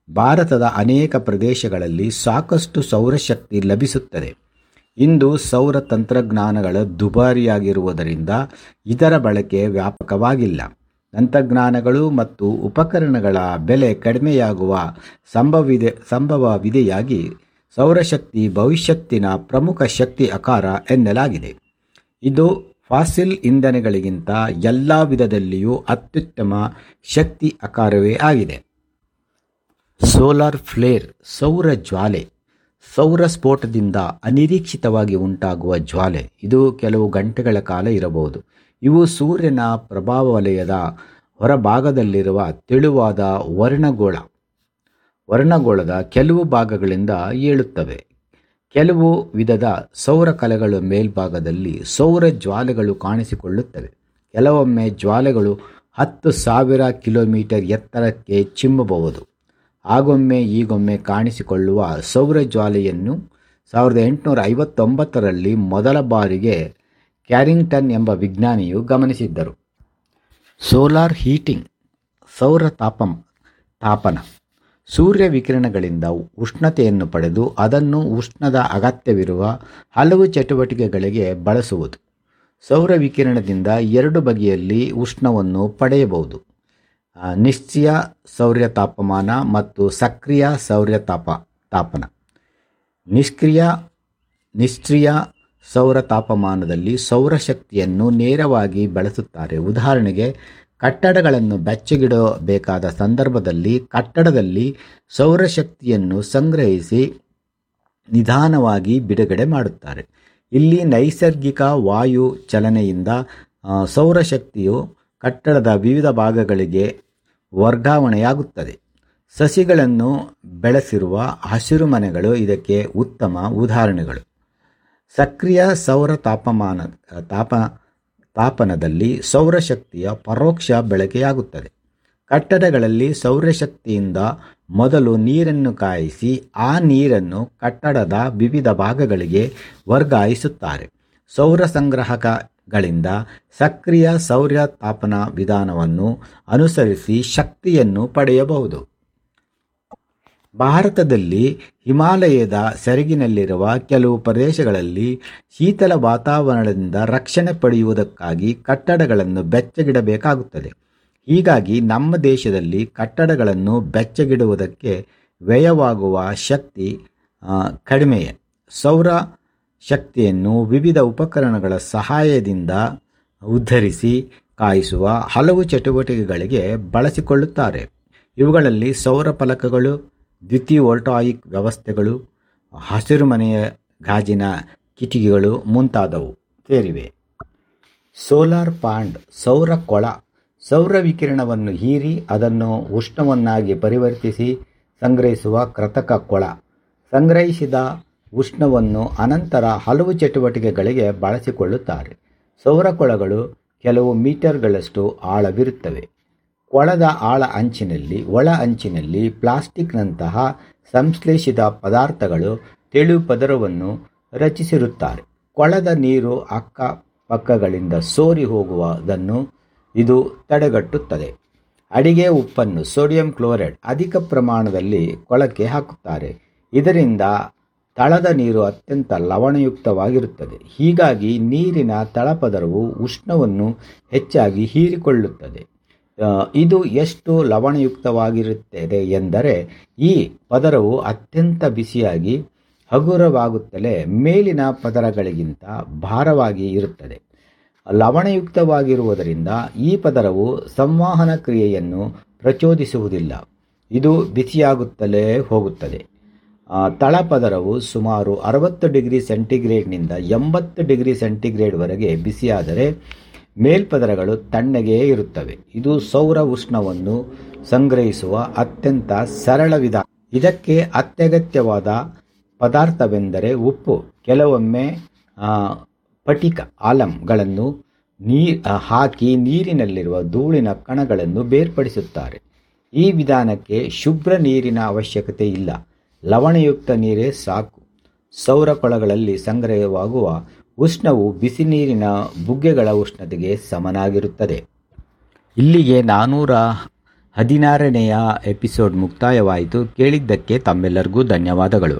ಭಾರತದ ಅನೇಕ ಪ್ರದೇಶಗಳಲ್ಲಿ ಸಾಕಷ್ಟು ಸೌರಶಕ್ತಿ ಲಭಿಸುತ್ತದೆ ಇಂದು ಸೌರ ತಂತ್ರಜ್ಞಾನಗಳ ದುಬಾರಿಯಾಗಿರುವುದರಿಂದ ಇದರ ಬಳಕೆ ವ್ಯಾಪಕವಾಗಿಲ್ಲ ತಂತ್ರಜ್ಞಾನಗಳು ಮತ್ತು ಉಪಕರಣಗಳ ಬೆಲೆ ಕಡಿಮೆಯಾಗುವ ಸಂಭವಿದೆ ಸಂಭವವಿದೆಯಾಗಿ ಸೌರಶಕ್ತಿ ಭವಿಷ್ಯತ್ತಿನ ಪ್ರಮುಖ ಶಕ್ತಿ ಆಕಾರ ಎನ್ನಲಾಗಿದೆ ಇದು ಫಾಸಿಲ್ ಇಂಧನಗಳಿಗಿಂತ ಎಲ್ಲ ವಿಧದಲ್ಲಿಯೂ ಅತ್ಯುತ್ತಮ ಶಕ್ತಿ ಆಕಾರವೇ ಆಗಿದೆ ಸೋಲಾರ್ ಫ್ಲೇರ್ ಸೌರ ಜ್ವಾಲೆ ಸೌರ ಸ್ಫೋಟದಿಂದ ಅನಿರೀಕ್ಷಿತವಾಗಿ ಉಂಟಾಗುವ ಜ್ವಾಲೆ ಇದು ಕೆಲವು ಗಂಟೆಗಳ ಕಾಲ ಇರಬಹುದು ಇವು ಸೂರ್ಯನ ಪ್ರಭಾವ ವಲಯದ ಹೊರಭಾಗದಲ್ಲಿರುವ ತೆಳುವಾದ ವರ್ಣಗೋಳ ವರ್ಣಗೋಳದ ಕೆಲವು ಭಾಗಗಳಿಂದ ಏಳುತ್ತವೆ ಕೆಲವು ವಿಧದ ಸೌರ ಕಲೆಗಳ ಮೇಲ್ಭಾಗದಲ್ಲಿ ಸೌರ ಜ್ವಾಲೆಗಳು ಕಾಣಿಸಿಕೊಳ್ಳುತ್ತವೆ ಕೆಲವೊಮ್ಮೆ ಜ್ವಾಲೆಗಳು ಹತ್ತು ಸಾವಿರ ಕಿಲೋಮೀಟರ್ ಎತ್ತರಕ್ಕೆ ಚಿಮ್ಮಬಹುದು ಆಗೊಮ್ಮೆ ಈಗೊಮ್ಮೆ ಕಾಣಿಸಿಕೊಳ್ಳುವ ಸೌರ ಜ್ವಾಲೆಯನ್ನು ಸಾವಿರದ ಎಂಟುನೂರ ಐವತ್ತೊಂಬತ್ತರಲ್ಲಿ ಮೊದಲ ಬಾರಿಗೆ ಕ್ಯಾರಿಂಗ್ಟನ್ ಎಂಬ ವಿಜ್ಞಾನಿಯು ಗಮನಿಸಿದ್ದರು ಸೋಲಾರ್ ಹೀಟಿಂಗ್ ಸೌರ ತಾಪ ತಾಪನ ಸೂರ್ಯ ವಿಕಿರಣಗಳಿಂದ ಉಷ್ಣತೆಯನ್ನು ಪಡೆದು ಅದನ್ನು ಉಷ್ಣದ ಅಗತ್ಯವಿರುವ ಹಲವು ಚಟುವಟಿಕೆಗಳಿಗೆ ಬಳಸುವುದು ಸೌರ ವಿಕಿರಣದಿಂದ ಎರಡು ಬಗೆಯಲ್ಲಿ ಉಷ್ಣವನ್ನು ಪಡೆಯಬಹುದು ಆ, ನಿಶ್ಚಯ ಸೌರ್ಯ ತಾಪಮಾನ ಮತ್ತು ಸಕ್ರಿಯ ಸೌರ್ಯ ತಾಪ ತಾಪನ ನಿಷ್ಕ್ರಿಯ ನಿಷ್ಕ್ರಿಯ ಸೌರ ತಾಪಮಾನದಲ್ಲಿ ಸೌರಶಕ್ತಿಯನ್ನು ನೇರವಾಗಿ ಬಳಸುತ್ತಾರೆ ಉದಾಹರಣೆಗೆ ಕಟ್ಟಡಗಳನ್ನು ಬೆಚ್ಚಗಿಡಬೇಕಾದ ಸಂದರ್ಭದಲ್ಲಿ ಕಟ್ಟಡದಲ್ಲಿ ಸೌರಶಕ್ತಿಯನ್ನು ಸಂಗ್ರಹಿಸಿ ನಿಧಾನವಾಗಿ ಬಿಡುಗಡೆ ಮಾಡುತ್ತಾರೆ ಇಲ್ಲಿ ನೈಸರ್ಗಿಕ ವಾಯು ಚಲನೆಯಿಂದ ಆ, ಸೌರಶಕ್ತಿಯು ಕಟ್ಟಡದ ವಿವಿಧ ಭಾಗಗಳಿಗೆ ವರ್ಗಾವಣೆಯಾಗುತ್ತದೆ ಸಸಿಗಳನ್ನು ಬೆಳೆಸಿರುವ ಹಸಿರು ಮನೆಗಳು ಇದಕ್ಕೆ ಉತ್ತಮ ಉದಾಹರಣೆಗಳು ಸಕ್ರಿಯ ಸೌರ ತಾಪಮಾನ ತಾಪ ತಾಪನದಲ್ಲಿ ಸೌರಶಕ್ತಿಯ ಪರೋಕ್ಷ ಬಳಕೆಯಾಗುತ್ತದೆ ಕಟ್ಟಡಗಳಲ್ಲಿ ಸೌರಶಕ್ತಿಯಿಂದ ಮೊದಲು ನೀರನ್ನು ಕಾಯಿಸಿ ಆ ನೀರನ್ನು ಕಟ್ಟಡದ ವಿವಿಧ ಭಾಗಗಳಿಗೆ ವರ್ಗಾಯಿಸುತ್ತಾರೆ ಸೌರ ಸಂಗ್ರಾಹಕಗಳಿಂದ ಸಕ್ರಿಯ ಸೌರ ತಾಪನ ವಿಧಾನವನ್ನು ಅನುಸರಿಸಿ ಶಕ್ತಿಯನ್ನು ಪಡೆಯಬಹುದು ಭಾರತದಲ್ಲಿ ಹಿಮಾಲಯದ ಸೆರಗಿನಲ್ಲಿರುವ ಕೆಲವು ಪ್ರದೇಶಗಳಲ್ಲಿ ಶೀತಲ ವಾತಾವರಣದಿಂದ ರಕ್ಷಣೆ ಪಡೆಯುವುದಕ್ಕಾಗಿ ಕಟ್ಟಡಗಳನ್ನು ಬೆಚ್ಚಗಿಡಬೇಕಾಗುತ್ತದೆ ಹೀಗಾಗಿ ನಮ್ಮ ದೇಶದಲ್ಲಿ ಕಟ್ಟಡಗಳನ್ನು ಬೆಚ್ಚಗಿಡುವುದಕ್ಕೆ ವ್ಯಯವಾಗುವ ಶಕ್ತಿ ಆ, ಕಡಿಮೆಯೇ ಸೌರ ಶಕ್ತಿಯನ್ನು ವಿವಿಧ ಉಪಕರಣಗಳ ಸಹಾಯದಿಂದ ಉದ್ಧರಿಸಿ ಕಾಯಿಸುವ ಹಲವು ಚಟುವಟಿಕೆಗಳಿಗೆ ಬಳಸಿಕೊಳ್ಳುತ್ತಾರೆ ಇವುಗಳಲ್ಲಿ ಸೌರ ಫಲಕಗಳು ದ್ವಿತೀಯ ವೋಲ್ಟಾಯಿಕ್ ವ್ಯವಸ್ಥೆಗಳು ಹಸಿರು ಮನೆಯ ಗಾಜಿನ ಕಿಟಕಿಗಳು ಮುಂತಾದವು ಸೇರಿವೆ ಸೋಲಾರ್ ಪಾಂಡ್ ಸೌರ ಕೊಳ ಸೌರ ವಿಕಿರಣವನ್ನು ಹೀರಿ ಅದನ್ನು ಉಷ್ಣವನ್ನಾಗಿ ಪರಿವರ್ತಿಸಿ ಸಂಗ್ರಹಿಸುವ ಕೃತಕ ಕೊಳ ಸಂಗ್ರಹಿಸಿದ ಉಷ್ಣವನ್ನು ಅನಂತರ ಹಲವು ಚಟುವಟಿಕೆಗಳಿಗೆ ಬಳಸಿಕೊಳ್ಳುತ್ತಾರೆ ಸೌರ ಕೊಳಗಳು ಕೆಲವು ಮೀಟರ್ಗಳಷ್ಟು ಆಳವಿರುತ್ತವೆ ಕೊಳದ ಆಳ ಅಂಚಿನಲ್ಲಿ ಒಳ ಅಂಚಿನಲ್ಲಿ ಪ್ಲಾಸ್ಟಿಕ್ನಂತಹ ಸಂಶ್ಲೇಷಿತ ಪದಾರ್ಥಗಳು ತೆಳು ಪದರವನ್ನು ರಚಿಸಿರುತ್ತಾರೆ ಕೊಳದ ನೀರು ಅಕ್ಕಪಕ್ಕಗಳಿಂದ ಸೋರಿ ಹೋಗುವುದನ್ನು ಇದು ತಡೆಗಟ್ಟುತ್ತದೆ ಅಡಿಗೆ ಉಪ್ಪನ್ನು ಸೋಡಿಯಂ ಕ್ಲೋರೈಡ್ ಅಧಿಕ ಪ್ರಮಾಣದಲ್ಲಿ ಕೊಳಕ್ಕೆ ಹಾಕುತ್ತಾರೆ ಇದರಿಂದ ತಳದ ನೀರು ಅತ್ಯಂತ ಲವಣಯುಕ್ತವಾಗಿರುತ್ತದೆ ಹೀಗಾಗಿ ನೀರಿನ ತಳಪದರವು ಉಷ್ಣವನ್ನು ಹೆಚ್ಚಾಗಿ ಹೀರಿಕೊಳ್ಳುತ್ತದೆ ಆ, ಇದು ಎಷ್ಟು ಲವಣಯುಕ್ತವಾಗಿರುತ್ತದೆ ಎಂದರೆ ಈ ಪದರವು ಅತ್ಯಂತ ಬಿಸಿಯಾಗಿ ಹಗುರವಾಗುತ್ತಲೇ ಮೇಲಿನ ಪದರಗಳಿಗಿಂತ ಭಾರವಾಗಿ ಇರುತ್ತದೆ ಲವಣಯುಕ್ತವಾಗಿರುವುದರಿಂದ ಈ ಪದರವು ಸಂವಹನ ಕ್ರಿಯೆಯನ್ನು ಪ್ರಚೋದಿಸುವುದಿಲ್ಲ ಇದು ಬಿಸಿಯಾಗುತ್ತಲೇ ಹೋಗುತ್ತದೆ ಆ, ತಳಪದರವು ಸುಮಾರು ಅರವತ್ತು ಡಿಗ್ರಿ ಸೆಂಟಿಗ್ರೇಡ್ನಿಂದ ಎಂಬತ್ತು ಡಿಗ್ರಿ ಸೆಂಟಿಗ್ರೇಡ್ವರೆಗೆ ಬಿಸಿಯಾದರೆ ಮೇಲ್ಪದರಗಳು ತಣ್ಣಗೆ ಇರುತ್ತವೆ ಇದು ಸೌರ ಉಷ್ಣವನ್ನು ಸಂಗ್ರಹಿಸುವ ಅತ್ಯಂತ ಸರಳ ವಿಧಾನ ಇದಕ್ಕೆ ಅತ್ಯಗತ್ಯವಾದ ಪದಾರ್ಥವೆಂದರೆ ಉಪ್ಪು ಕೆಲವೊಮ್ಮೆ ಆ, ಪಟಿಕ ಆಲಂಗಳನ್ನು ನೀ ಆ, ಹಾಕಿ ನೀರಿನಲ್ಲಿರುವ ಧೂಳಿನ ಕಣಗಳನ್ನು ಬೇರ್ಪಡಿಸುತ್ತಾರೆ ಈ ವಿಧಾನಕ್ಕೆ ಶುಭ್ರ ನೀರಿನ ಅವಶ್ಯಕತೆ ಇಲ್ಲ ಲವಣಯುಕ್ತ ನೀರೇ ಸಾಕು ಸೌರ ಕೊಳಗಳಲ್ಲಿ ಸಂಗ್ರಹವಾಗುವ ಉಷ್ಣವು ಬಿಸಿ ನೀರಿನ ಬುಗ್ಗೆಗಳ ಉಷ್ಣತೆಗೆ ಸಮನಾಗಿರುತ್ತದೆ ಇಲ್ಲಿಗೆ ನಾನ್ನೂರ ಹದಿನಾರನೆಯ ಎಪಿಸೋಡ್ ಮುಕ್ತಾಯವಾಯಿತು ಕೇಳಿದ್ದಕ್ಕೆ ತಮ್ಮೆಲ್ಲರಿಗೂ ಧನ್ಯವಾದಗಳು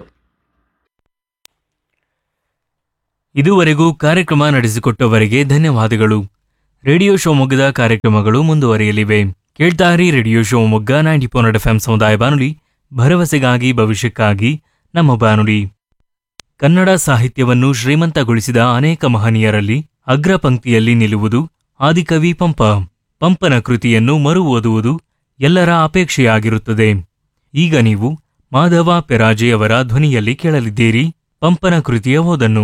ಇದುವರೆಗೂ ಕಾರ್ಯಕ್ರಮ ನಡೆಸಿಕೊಟ್ಟವರಿಗೆ ಧನ್ಯವಾದಗಳು ರೇಡಿಯೋ ಶಿವಮೊಗ್ಗದ ಕಾರ್ಯಕ್ರಮಗಳು ಮುಂದುವರಿಯಲಿವೆ ಕೇಳ್ತಾರಿ radio Shivamogga ninety four F ಸಮುದಾಯ ಬಾನುಲಿ ಭರವಸೆಗಾಗಿ ಭವಿಷ್ಯಕ್ಕಾಗಿ ನಮ್ಮ ಬಾನುಲಿ ಕನ್ನಡ ಸಾಹಿತ್ಯವನ್ನು ಶ್ರೀಮಂತಗೊಳಿಸಿದ ಅನೇಕ ಮಹನೀಯರಲ್ಲಿ ಅಗ್ರ ಪಂಕ್ತಿಯಲ್ಲಿ ನಿಲ್ಲುವುದು ಆದಿಕವಿ ಪಂಪ ಪಂಪನ ಕೃತಿಯನ್ನು ಮರು ಓದುವುದು ಎಲ್ಲರ ಅಪೇಕ್ಷೆಯಾಗಿರುತ್ತದೆ ಈಗ ನೀವು ಮಾಧವ ಪೆರಾಜೆಯವರ ಧ್ವನಿಯಲ್ಲಿ ಕೇಳಲಿದ್ದೀರಿ ಪಂಪನ ಕೃತಿಯ ಓದನ್ನು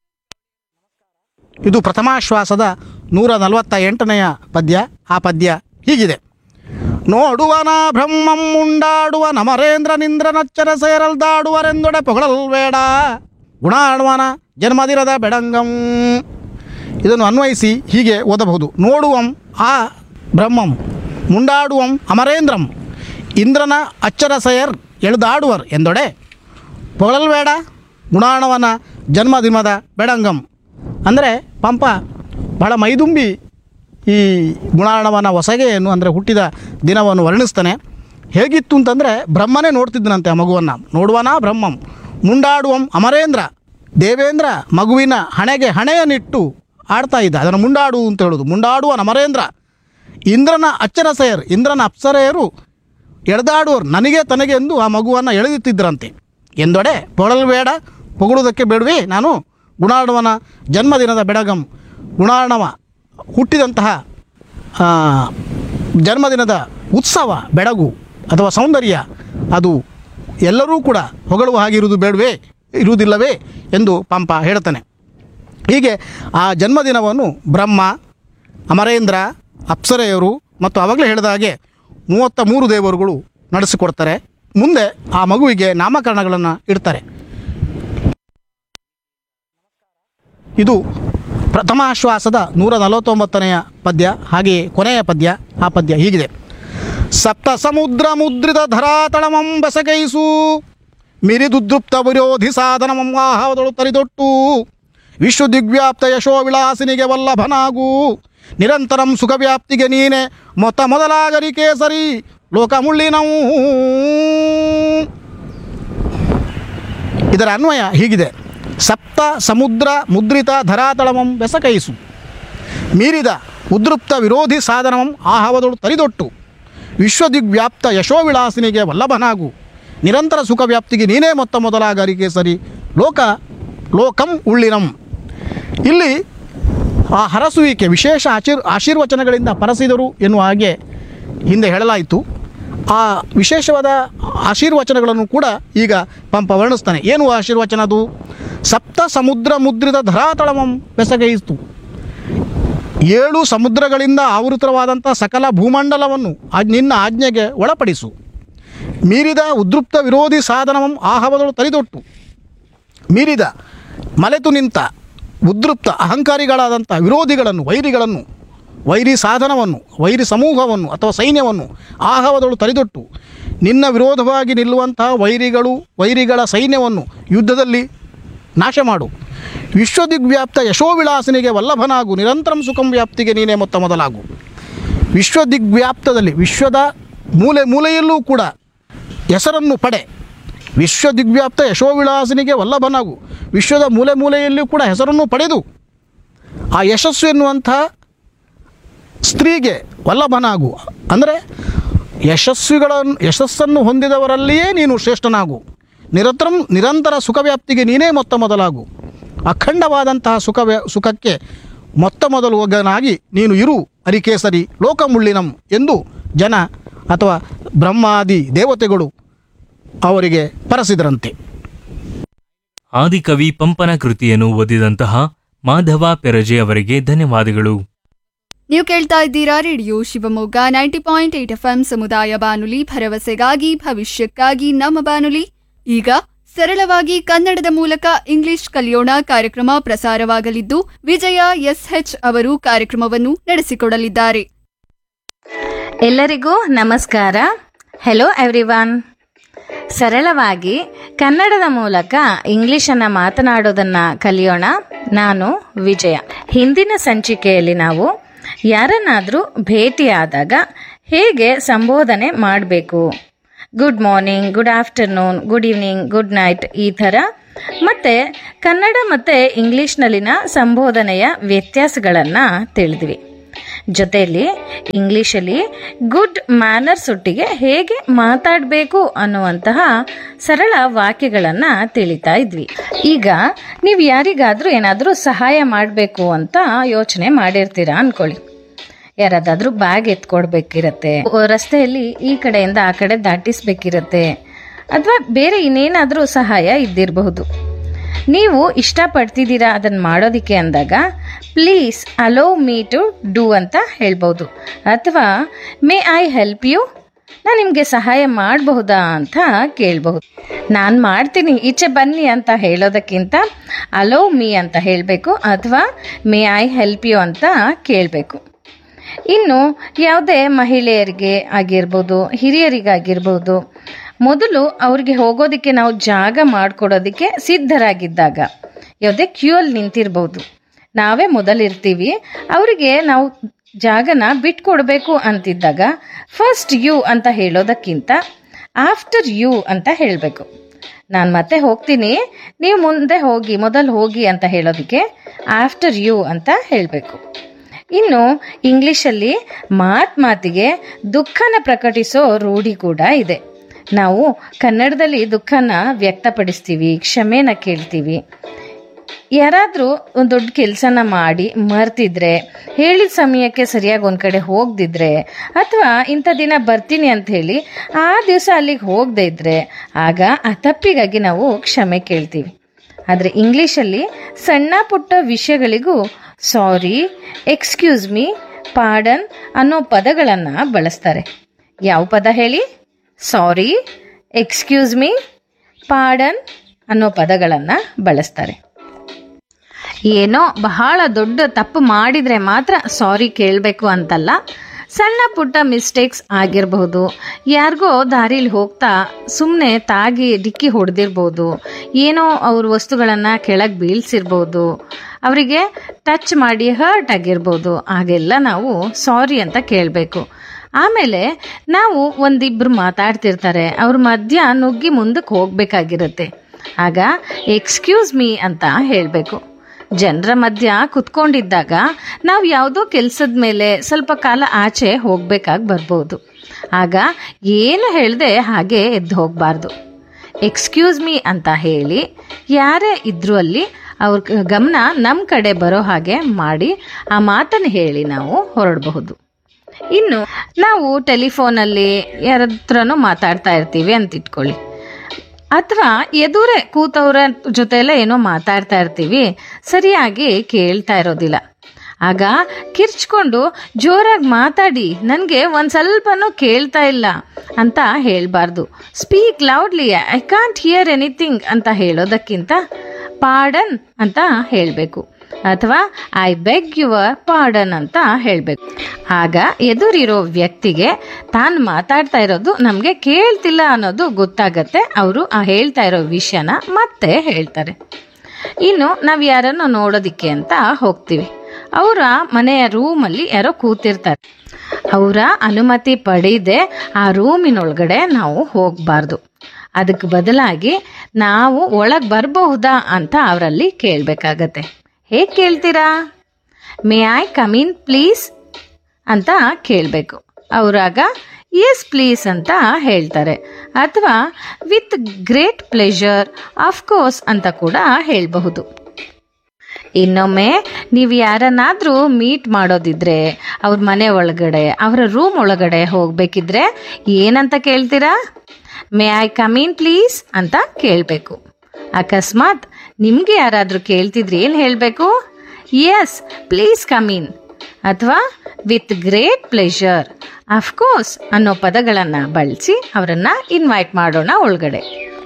ಇದು ಪ್ರಥಮಾಶ್ವಾಸದ ನೂರ ನಲವತ್ತ ಎಂಟನೆಯ ಪದ್ಯ ಆ ಪದ್ಯ ಹೀಗಿದೆ ನೋಡುವನ ಬ್ರಹ್ಮಂ ಉಂಡಾಡುವ ನಮರೇಂದ್ರ ನಿಂದ್ರನಚ್ಚರ ಸೇರಲ್ದಾಡುವರೆಂದೊಡೆ ಪೊಗಳಲ್ಬೇಡ ಗುಣಾಡುವನ ಜನ್ಮದಿರದ ಬೆಡಂಗಂ ಇದನ್ನು ಅನ್ವಯಿಸಿ ಹೀಗೆ ಓದಬಹುದು ನೋಡುವಂ ಆ ಬ್ರಹ್ಮಂ ಮುಂಡಾಡುವಂ ಅಮರೇಂದ್ರಂ ಇಂದ್ರನ ಅಚ್ಚರ ಸೆಯರ್ ಎಳೆದಾಡುವರ್ ಎಂದೊಡೆ ಪೊಗಳಲ್ಬೇಡ ಗುಣಾಣವನ ಜನ್ಮದಿನದ ಬೆಡಂಗಂ ಅಂದರೆ ಪಂಪ ಬಹಳ ಮೈದುಂಬಿ ಈ ಗುಣಾಣವನ ಹೊಸಗೆಯನ್ನು ಅಂದರೆ ಹುಟ್ಟಿದ ದಿನವನ್ನು ವರ್ಣಿಸ್ತಾನೆ ಹೇಗಿತ್ತು ಅಂತಂದರೆ ಬ್ರಹ್ಮನೇ ನೋಡ್ತಿದ್ದನಂತೆ ಆ ಮಗುವನ್ನು ನೋಡುವನ ಬ್ರಹ್ಮಂ ಮುಂಡಾಡುವಂ ಅಮರೇಂದ್ರ ದೇವೇಂದ್ರ ಮಗುವಿನ ಹಣೆಗೆ ಹಣೆಯನ್ನಿಟ್ಟು ಆಡ್ತಾ ಇದ್ದ ಅದನ್ನು ಮುಂಡಾಡು ಅಂತ ಹೇಳೋದು ಮುಂಡಾಡುವ ಅಮರೇಂದ್ರ ಇಂದ್ರನ ಅಚ್ಚರಸೆಯರ್ ಇಂದ್ರನ ಅಪ್ಸರೆಯರು ಎಳೆದಾಡುವರು ನನಗೆ ತನಗೆ ಎಂದು ಆ ಮಗುವನ್ನು ಎಳೆಯುತ್ತಿದ್ದರಂತೆ ಎಂದೊಡೆ ಪೊಳಲ್ಬೇಡ ಪೊಗಳುವುದಕ್ಕೆ ಬೇಡವೇ ನಾನು ಗುಣಾರ್ಣವನ ಜನ್ಮದಿನದ ಬೆಡಗಂ ಗುಣಾರ್ಣವ ಹುಟ್ಟಿದಂತಹ ಆ, ಜನ್ಮದಿನದ ಉತ್ಸವ ಬೆಳಗು ಅಥವಾ ಸೌಂದರ್ಯ ಅದು ಎಲ್ಲರೂ ಕೂಡ ಹೊಗಳುವ ಹಾಗಿರುವುದು ಬೇಡವೇ ಇರುವುದಿಲ್ಲವೇ ಎಂದು ಪಂಪ ಹೇಳ್ತಾನೆ ಹೀಗೆ ಆ ಜನ್ಮದಿನವನ್ನು ಬ್ರಹ್ಮ ಅಮರೇಂದ್ರ ಅಪ್ಸರೆಯರು ಮತ್ತು ಆವಾಗಲೇ ಹೇಳಿದ ಹಾಗೆ ಮೂವತ್ತ ಮೂರು ದೇವರುಗಳು ನಡೆಸಿಕೊಡ್ತಾರೆ ಮುಂದೆ ಆ ಮಗುವಿಗೆ ನಾಮಕರಣಗಳನ್ನು ಇಡ್ತಾರೆ ಇದು ಪ್ರಥಮಾಶ್ವಾಸದ ನೂರ ನಲವತ್ತೊಂಬತ್ತನೆಯ ಪದ್ಯ ಹಾಗೆಯೇ ಕೊನೆಯ ಪದ್ಯ ಆ ಪದ್ಯ ಹೀಗಿದೆ ಸಪ್ತ ಸಮುದ್ರ ಮುದ್ರಿತ ಧರಾತಳಮಂ ಬೆಸಗೈಸು ಮಿರಿದುದೃಪ್ತ ವಿರೋಧಿ ಸಾಧನಮಂ ಆಹವದಳು ತರಿದೊಟ್ಟು ವಿಶ್ವ ದಿಗ್ವ್ಯಾಪ್ತ ಯಶೋ ವಿಳಾಸಿನಿಗೆ ವಲ್ಲಭನಾಗು ನಿರಂತರಂ ಸುಖವ್ಯಾಪ್ತಿಗೆ ನೀನೆ ಮೊತ್ತ ಮೊದಲಾಗರಿ ಕೇಸರಿ ಲೋಕ ಮುಳ್ಳಿನವು ಇದರ ಅನ್ವಯ ಹೀಗಿದೆ ಸಪ್ತ ಸಮುದ್ರ ಮುದ್ರಿತ ಧರಾತಳಮಂ ಬೆಸಕೈಸು ಮೀರಿದ ಉದ್ರುಪ್ತ ವಿರೋಧಿ ಸಾಧನಮಂ ಆಹವದಳು ತರಿದೊಟ್ಟು ವಿಶ್ವದಿಗ್ವ್ಯಾಪ್ತ ಯಶೋವಿಳಾಸಿನಿಗೆ ವಲ್ಲಭನಾಗು ನಿರಂತರ ಸುಖ ವ್ಯಾಪ್ತಿಗೆ ನೀನೇ ಮೊತ್ತ ಮೊದಲಾಗರಿಕೆ ಸರಿ ಲೋಕ ಲೋಕಂ ಉಳ್ಳಿನಂ ಇಲ್ಲಿ ಆ ಹರಸುವಿಕೆ ವಿಶೇಷ ಆಶೀರ್ ಆಶೀರ್ವಚನಗಳಿಂದ ಪರಸಿದರು ಎನ್ನುವ ಹಾಗೆ ಹಿಂದೆ ಹೇಳಲಾಯಿತು ಆ ವಿಶೇಷವಾದ ಆಶೀರ್ವಚನಗಳನ್ನು ಕೂಡ ಈಗ ಪಂಪ ವರ್ಣಿಸ್ತಾನೆ ಏನು ಆಶೀರ್ವಚನ ಅದು ಸಪ್ತ ಸಮುದ್ರ ಮುದ್ರಿತ ಧರಾತಳಮಂ ಬೆಸಗೈಸ್ತು ಏಳು ಸಮುದ್ರಗಳಿಂದ ಆವೃತವಾದಂಥ ಸಕಲ ಭೂಮಂಡಲವನ್ನು ಆ- ನಿನ್ನ ಆಜ್ಞೆಗೆ ಒಳಪಡಿಸು ಮೀರಿದ ಉದ್ರುಪ್ತ ವಿರೋಧಿ ಸಾಧನವಂ ಆಹವದಳು ತರಿದೊಟ್ಟು ಮೀರಿದ ಮಲೆತು ನಿಂತ ಉದ್ರುಪ್ತ ಅಹಂಕಾರಿಗಳಾದಂಥ ವಿರೋಧಿಗಳನ್ನು ವೈರಿಗಳನ್ನು ವೈರಿ ಸಾಧನವನ್ನು ವೈರಿ ಸಮೂಹವನ್ನು ಅಥವಾ ಸೈನ್ಯವನ್ನು ಆಹವದಳು ತರಿದೊಟ್ಟು ನಿನ್ನ ವಿರೋಧವಾಗಿ ನಿಲ್ಲುವಂತಹ ವೈರಿಗಳು ವೈರಿಗಳ ಸೈನ್ಯವನ್ನು ಯುದ್ಧದಲ್ಲಿ ನಾಶ ಮಾಡು ವಿಶ್ವದಿಗ್ವ್ಯಾಪ್ತ ಯಶೋವಿಳಾಸನಿಗೆ ವಲ್ಲಭನಾಗು ನಿರಂತರಂ ಸುಖಂ ವ್ಯಾಪ್ತಿಗೆ ನೀನೇ ಮೊತ್ತ ಮೊದಲಾಗು ವಿಶ್ವದಿಗ್ವ್ಯಾಪ್ತದಲ್ಲಿ ವಿಶ್ವದ ಮೂಲೆ ಮೂಲೆಯಲ್ಲೂ ಕೂಡ ಹೆಸರನ್ನು ಪಡೆ ವಿಶ್ವದಿಗ್ವ್ಯಾಪ್ತ ಯಶೋವಿಳಾಸನಿಗೆ ವಲ್ಲಭನಾಗು ವಿಶ್ವದ ಮೂಲೆ ಮೂಲೆಯಲ್ಲಿಯೂ ಕೂಡ ಹೆಸರನ್ನು ಪಡೆದು ಆ ಯಶಸ್ಸು ಎನ್ನುವಂಥ ಸ್ತ್ರೀಗೆ ವಲ್ಲಭನಾಗು ಅಂದರೆ ಯಶಸ್ವಿಗಳನ್ನು ಯಶಸ್ಸನ್ನು ಹೊಂದಿದವರಲ್ಲಿಯೇ ನೀನು ಶ್ರೇಷ್ಠನಾಗು ನಿರಂತರಂ ನಿರಂತರ ಸುಖವ್ಯಾಪ್ತಿಗೆ ನೀನೇ ಮೊತ್ತ ಮೊದಲಾಗು ಅಖಂಡವಾದಂತಹ ಸುಖ ಸುಖಕ್ಕೆ ಮೊತ್ತ ಮೊದಲು ಒಗ್ಗನಾಗಿ ನೀನು ಇರು ಅರಿಕೇಸರಿ ಲೋಕಮುಳ್ಳಿನಂ ಎಂದು ಜನ ಅಥವಾ ಬ್ರಹ್ಮಾದಿ ದೇವತೆಗಳು ಅವರಿಗೆ ಪರಸಿದರಂತೆ ಆದಿಕವಿ ಪಂಪನ ಕೃತಿಯನ್ನು ಓದಿದಂತಹ ಮಾಧವ ಪೆರಜೆ ಅವರಿಗೆ ಧನ್ಯವಾದಗಳು ನೀವು ಕೇಳ್ತಾ ಇದ್ದೀರಾ radio Shivamogga ninety point eight F ಸಮುದಾಯ ಬಾನುಲಿ ಭರವಸೆಗಾಗಿ ಭವಿಷ್ಯಕ್ಕಾಗಿ ನಮ್ಮ ಬಾನುಲಿ ಈಗ ಸರಳವಾಗಿ ಕನ್ನಡದ ಮೂಲಕ ಇಂಗ್ಲಿಷ್ ಕಲಿಯೋಣ ಕಾರ್ಯಕ್ರಮ ಪ್ರಸಾರವಾಗಲಿದ್ದು ವಿಜಯ ಎಸ್ಎಚ್ ಅವರು ಕಾರ್ಯಕ್ರಮವನ್ನು ನಡೆಸಿಕೊಡಲಿದ್ದಾರೆ ಎಲ್ಲರಿಗೂ ನಮಸ್ಕಾರ ಹೆಲೋ ಎವ್ರಿವನ್ ಸರಳವಾಗಿ ಕನ್ನಡದ ಮೂಲಕ ಇಂಗ್ಲಿಷನ್ನು ಮಾತನಾಡೋದನ್ನು ಕಲಿಯೋಣ ನಾನು ವಿಜಯ ಹಿಂದಿನ ಸಂಚಿಕೆಯಲ್ಲಿ ನಾವು ಯಾರನ್ನಾದರೂ ಭೇಟಿಯಾದಾಗ ಹೇಗೆ ಸಂಬೋಧನೆ ಮಾಡಬೇಕು good morning good afternoon good evening good night ಈ ಥರ ಮತ್ತು ಕನ್ನಡ ಮತ್ತು ಇಂಗ್ಲೀಷ್ನಲ್ಲಿನ ಸಂಬೋಧನೆಯ ವ್ಯತ್ಯಾಸಗಳನ್ನು ತಿಳಿದ್ವಿ ಜೊತೆಯಲ್ಲಿ ಇಂಗ್ಲೀಷಲ್ಲಿ ಗುಡ್ ಮ್ಯಾನರ್ಸ್ ಒಟ್ಟಿಗೆ ಹೇಗೆ ಮಾತಾಡಬೇಕು ಅನ್ನುವಂತಹ ಸರಳ ವಾಕ್ಯಗಳನ್ನು ತಿಳಿತಾ ಇದ್ವಿ ಈಗ ನೀವು ಯಾರಿಗಾದರೂ ಏನಾದರೂ ಸಹಾಯ ಮಾಡಬೇಕು ಅಂತ ಯೋಚನೆ ಮಾಡಿರ್ತೀರಾ ಅನ್ಕೊಳ್ಳಿ ಯಾರದಾದ್ರೂ ಬ್ಯಾಗ್ ಎತ್ಕೊಡ್ಬೇಕಿರತ್ತೆ ರಸ್ತೆಯಲ್ಲಿ ಈ ಕಡೆಯಿಂದ ಆ ಕಡೆ ದಾಟಿಸ್ಬೇಕಿರತ್ತೆ ಅಥವಾ ಬೇರೆ ಇನ್ನೇನಾದರೂ ಸಹಾಯ ಇದ್ದಿರಬಹುದು ನೀವು ಇಷ್ಟಪಡ್ತಿದ್ದೀರಾ ಅದನ್ನು ಮಾಡೋದಕ್ಕೆ ಅಂದಾಗ please allow me to do ಅಂತ ಹೇಳ್ಬೋದು ಅಥವಾ ಮೇ ಐ ಹೆಲ್ಪ್ ಯು ನಾನು ನಿಮಗೆ ಸಹಾಯ ಮಾಡಬಹುದಾ ಅಂತ ಕೇಳಬಹುದು ನಾನು ಮಾಡ್ತೀನಿ ಈಚೆ ಬನ್ನಿ ಅಂತ ಹೇಳೋದಕ್ಕಿಂತ ಅಲೋ ಮೀ ಅಂತ ಹೇಳಬೇಕು ಅಥವಾ ಮೇ ಐ ಹೆಲ್ಪ್ ಯು ಅಂತ ಕೇಳಬೇಕು ಇನ್ನು ಯಾವುದೇ ಮಹಿಳೆಯರಿಗೆ ಆಗಿರ್ಬೋದು ಹಿರಿಯರಿಗಾಗಿರ್ಬೋದು ಮೊದಲು ಅವ್ರಿಗೆ ಹೋಗೋದಕ್ಕೆ ನಾವು ಜಾಗ ಮಾಡಿಕೊಡೋದಕ್ಕೆ ಸಿದ್ಧರಾಗಿದ್ದಾಗ ಯಾವುದೇ ಕ್ಯೂ ಅಲ್ಲಿ ನಿಂತಿರ್ಬೋದು ನಾವೇ ಮೊದಲಿರ್ತೀವಿ ಅವರಿಗೆ ನಾವು ಜಾಗನ ಬಿಟ್ಕೊಡ್ಬೇಕು ಅಂತಿದ್ದಾಗ ಫಸ್ಟ್ ಯು ಅಂತ ಹೇಳೋದಕ್ಕಿಂತ ಆಫ್ಟರ್ ಯು ಅಂತ ಹೇಳಬೇಕು ನಾನು ಮತ್ತೆ ಹೋಗ್ತೀನಿ ನೀವು ಮುಂದೆ ಹೋಗಿ ಮೊದಲು ಹೋಗಿ ಅಂತ ಹೇಳೋದಕ್ಕೆ ಆಫ್ಟರ್ ಯು ಅಂತ ಹೇಳಬೇಕು ಇನ್ನು ಇಂಗ್ಲಿಷಲ್ಲಿ ಮಾತ್ ಮಾತಿಗೆ ದುಃಖನ ಪ್ರಕಟಿಸೋ ರೂಢಿ ಕೂಡ ಇದೆ ನಾವು ಕನ್ನಡದಲ್ಲಿ ದುಃಖನ ವ್ಯಕ್ತಪಡಿಸ್ತೀವಿ ಕ್ಷಮೆನ ಕೇಳ್ತೀವಿ ಯಾರಾದರೂ ಒಂದು ದೊಡ್ಡ ಕೆಲಸನ ಮಾಡಿ ಮರ್ತಿದ್ರೆ ಹೇಳಿದ ಸಮಯಕ್ಕೆ ಸರಿಯಾಗಿ ಒಂದು ಕಡೆ ಹೋಗದಿದ್ರೆ ಅಥವಾ ಇಂಥ ದಿನ ಬರ್ತೀನಿ ಅಂತ ಹೇಳಿ ಆ ದಿವಸ ಅಲ್ಲಿಗೆ ಹೋಗದೇ ಇದ್ರೆ ಆಗ ಆ ತಪ್ಪಿಗಾಗಿ ನಾವು ಕ್ಷಮೆ ಕೇಳ್ತೀವಿ ಆದರೆ ಇಂಗ್ಲೀಷಲ್ಲಿ ಸಣ್ಣ ಪುಟ್ಟ ವಿಷಯಗಳಿಗೂ ಸಾರಿ ಎಕ್ಸ್ಕ್ಯೂಸ್ ಮೀ ಪಾರ್ಡನ್ ಅನ್ನೋ ಪದಗಳನ್ನು ಬಳಸ್ತಾರೆ ಯಾವ ಪದ ಹೇಳಿ ಸಾರಿ ಎಕ್ಸ್ಕ್ಯೂಸ್ ಮೀ ಪಾರ್ಡನ್ ಅನ್ನೋ ಪದಗಳನ್ನು ಬಳಸ್ತಾರೆ ಏನೋ ಬಹಳ ದೊಡ್ಡ ತಪ್ಪು ಮಾಡಿದರೆ ಮಾತ್ರ ಸಾರಿ ಕೇಳಬೇಕು ಅಂತಲ್ಲ ಸಣ್ಣ ಪುಟ್ಟ ಮಿಸ್ಟೇಕ್ಸ್ ಆಗಿರಬಹುದು ಯಾರಿಗೋ ದಾರಿಲಿ ಹೋಗ್ತಾ ಸುಮ್ಮನೆ ತಾಗಿ ಡಿಕ್ಕಿ ಹೊಡೆದಿರ್ಬೋದು ಏನೋ ಅವ್ರ ವಸ್ತುಗಳನ್ನು ಕೆಳಗೆ ಬೀಳ್ಸಿರ್ಬೋದು ಅವರಿಗೆ ಟಚ್ ಮಾಡಿ ಹರ್ಟ್ ಆಗಿರ್ಬೋದು ಆಗೆಲ್ಲ ನಾವು ಸಾರಿ ಅಂತ ಕೇಳಬೇಕು ಆಮೇಲೆ ನಾವು ಒಂದಿಬ್ರು ಮಾತಾಡ್ತಿರ್ತಾರೆ ಅವ್ರ ಮಧ್ಯ ನುಗ್ಗಿ ಮುಂದಕ್ಕೆ ಹೋಗ್ಬೇಕಾಗಿರುತ್ತೆ ಆಗ ಎಕ್ಸ್ಕ್ಯೂಸ್ ಮೀ ಅಂತ ಹೇಳಬೇಕು ಜನರ ಮಧ್ಯ ಕುತ್ಕೊಂಡಿದ್ದಾಗ ನಾವು ಯಾವುದೋ ಕೆಲಸದ ಮೇಲೆ ಸ್ವಲ್ಪ ಕಾಲ ಆಚೆ ಹೋಗ್ಬೇಕಾಗಿ ಬರ್ಬೋದು ಆಗ ಏನು ಹೇಳದೆ ಹಾಗೆ ಎದ್ದು ಹೋಗಬಾರ್ದು ಎಕ್ಸ್ಕ್ಯೂಸ್ ಮೀ ಅಂತ ಹೇಳಿ ಯಾರೇ ಇದ್ರೂ ಅಲ್ಲಿ ಅವ್ರ ಕ- ಗಮನ ನಮ್ಮ ಕಡೆ ಬರೋ ಹಾಗೆ ಮಾಡಿ ಆ ಮಾತನ್ನು ಹೇಳಿ ನಾವು ಹೊರಡಬಹುದು ಇನ್ನು ನಾವು ಟೆಲಿಫೋನಲ್ಲಿ ಯಾರ ಹತ್ರನೂ ಮಾತಾಡ್ತಾ ಇರ್ತೀವಿ ಅಂತ ಇಟ್ಕೊಳ್ಳಿ ಅಥವಾ ಎದುರೇ ಕೂತವ್ರ ಜೊತೆಲೆ ಏನೋ ಮಾತಾಡ್ತಾ ಇರ್ತೀವಿ ಸರಿಯಾಗಿ ಕೇಳ್ತಾ ಇರೋದಿಲ್ಲ ಆಗ ಕಿರ್ಚ್ಕೊಂಡು ಜೋರಾಗಿ ಮಾತಾಡಿ ನನಗೆ ಒಂದು ಸ್ವಲ್ಪನೂ ಕೇಳ್ತಾ ಇಲ್ಲ ಅಂತ ಹೇಳಬಾರ್ದು speak loudly I can't hear anything ಅಂತ ಹೇಳೋದಕ್ಕಿಂತ ಪಾರ್ಡನ್ ಅಂತ ಹೇಳಬೇಕು ಅಥವಾ ಐ ಬೆಗ್ ಯುವರ್ ಪಾರ್ಡನ್ ಅಂತ ಹೇಳಬೇಕು ಆಗ ಎದುರಿರೋ ವ್ಯಕ್ತಿಗೆ ತಾನು ಮಾತಾಡ್ತಾ ಇರೋದು ನಮಗೆ ಕೇಳ್ತಿಲ್ಲ ಅನ್ನೋದು ಗೊತ್ತಾಗತ್ತೆ ಅವರು ಆ ಹೇಳ್ತಾ ಇರೋ ವಿಷಯನ ಮತ್ತೆ ಹೇಳ್ತಾರೆ ಇನ್ನು ನಾವು ಯಾರನ್ನು ನೋಡೋದಿಕ್ಕೆ ಅಂತ ಹೋಗ್ತೀವಿ ಅವರ ಮನೆಯ ರೂಮಲ್ಲಿ ಯಾರೋ ಕೂತಿರ್ತಾರೆ ಅವರ ಅನುಮತಿ ಪಡೆಯದೆ ಆ ರೂಮಿನೊಳಗಡೆ ನಾವು ಹೋಗಬಾರ್ದು ಅದಕ್ಕೆ ಬದಲಾಗಿ ನಾವು ಒಳಗೆ ಬರಬಹುದಾ ಅಂತ ಅವರಲ್ಲಿ ಕೇಳಬೇಕಾಗತ್ತೆ ಹೇಗೆ ಕೇಳ್ತೀರಾ may I come in please ಅಂತ ಕೇಳಬೇಕು ಅವರಾಗ ಎಸ್ ಪ್ಲೀಸ್ ಅಂತ ಹೇಳ್ತಾರೆ ಅಥವಾ ವಿತ್ ಗ್ರೇಟ್ ಪ್ಲೆಷರ್ ಆಫ್ಕೋರ್ಸ್ ಅಂತ ಕೂಡ ಹೇಳಬಹುದು ಇನ್ನೊಮ್ಮೆ ನೀವು ಯಾರನ್ನಾದರೂ ಮೀಟ್ ಮಾಡೋದಿದ್ರೆ ಅವ್ರ ಮನೆ ಒಳಗಡೆ ಅವರ ರೂಮ್ ಒಳಗಡೆ ಹೋಗಬೇಕಿದ್ರೆ ಏನಂತ ಕೇಳ್ತೀರಾ may I come in please ಅಂತ ಕೇಳಬೇಕು ಅಕಸ್ಮಾತ್ ನಿಮಗೆ ಯಾರಾದರೂ ಕೇಳ್ತಿದ್ರೆ ಏನು ಹೇಳಬೇಕು ಎಸ್ ಪ್ಲೀಸ್ ಕಮ್ ಇನ್ ಅಥವಾ ವಿತ್ ಗ್ರೇಟ್ ಪ್ಲೆಷರ್ ಅಫ್ಕೋರ್ಸ್ ಅನ್ನೋ ಪದಗಳನ್ನು ಬಳಸಿ ಅವರನ್ನು ಇನ್ವೈಟ್ ಮಾಡೋಣ ಒಳಗಡೆ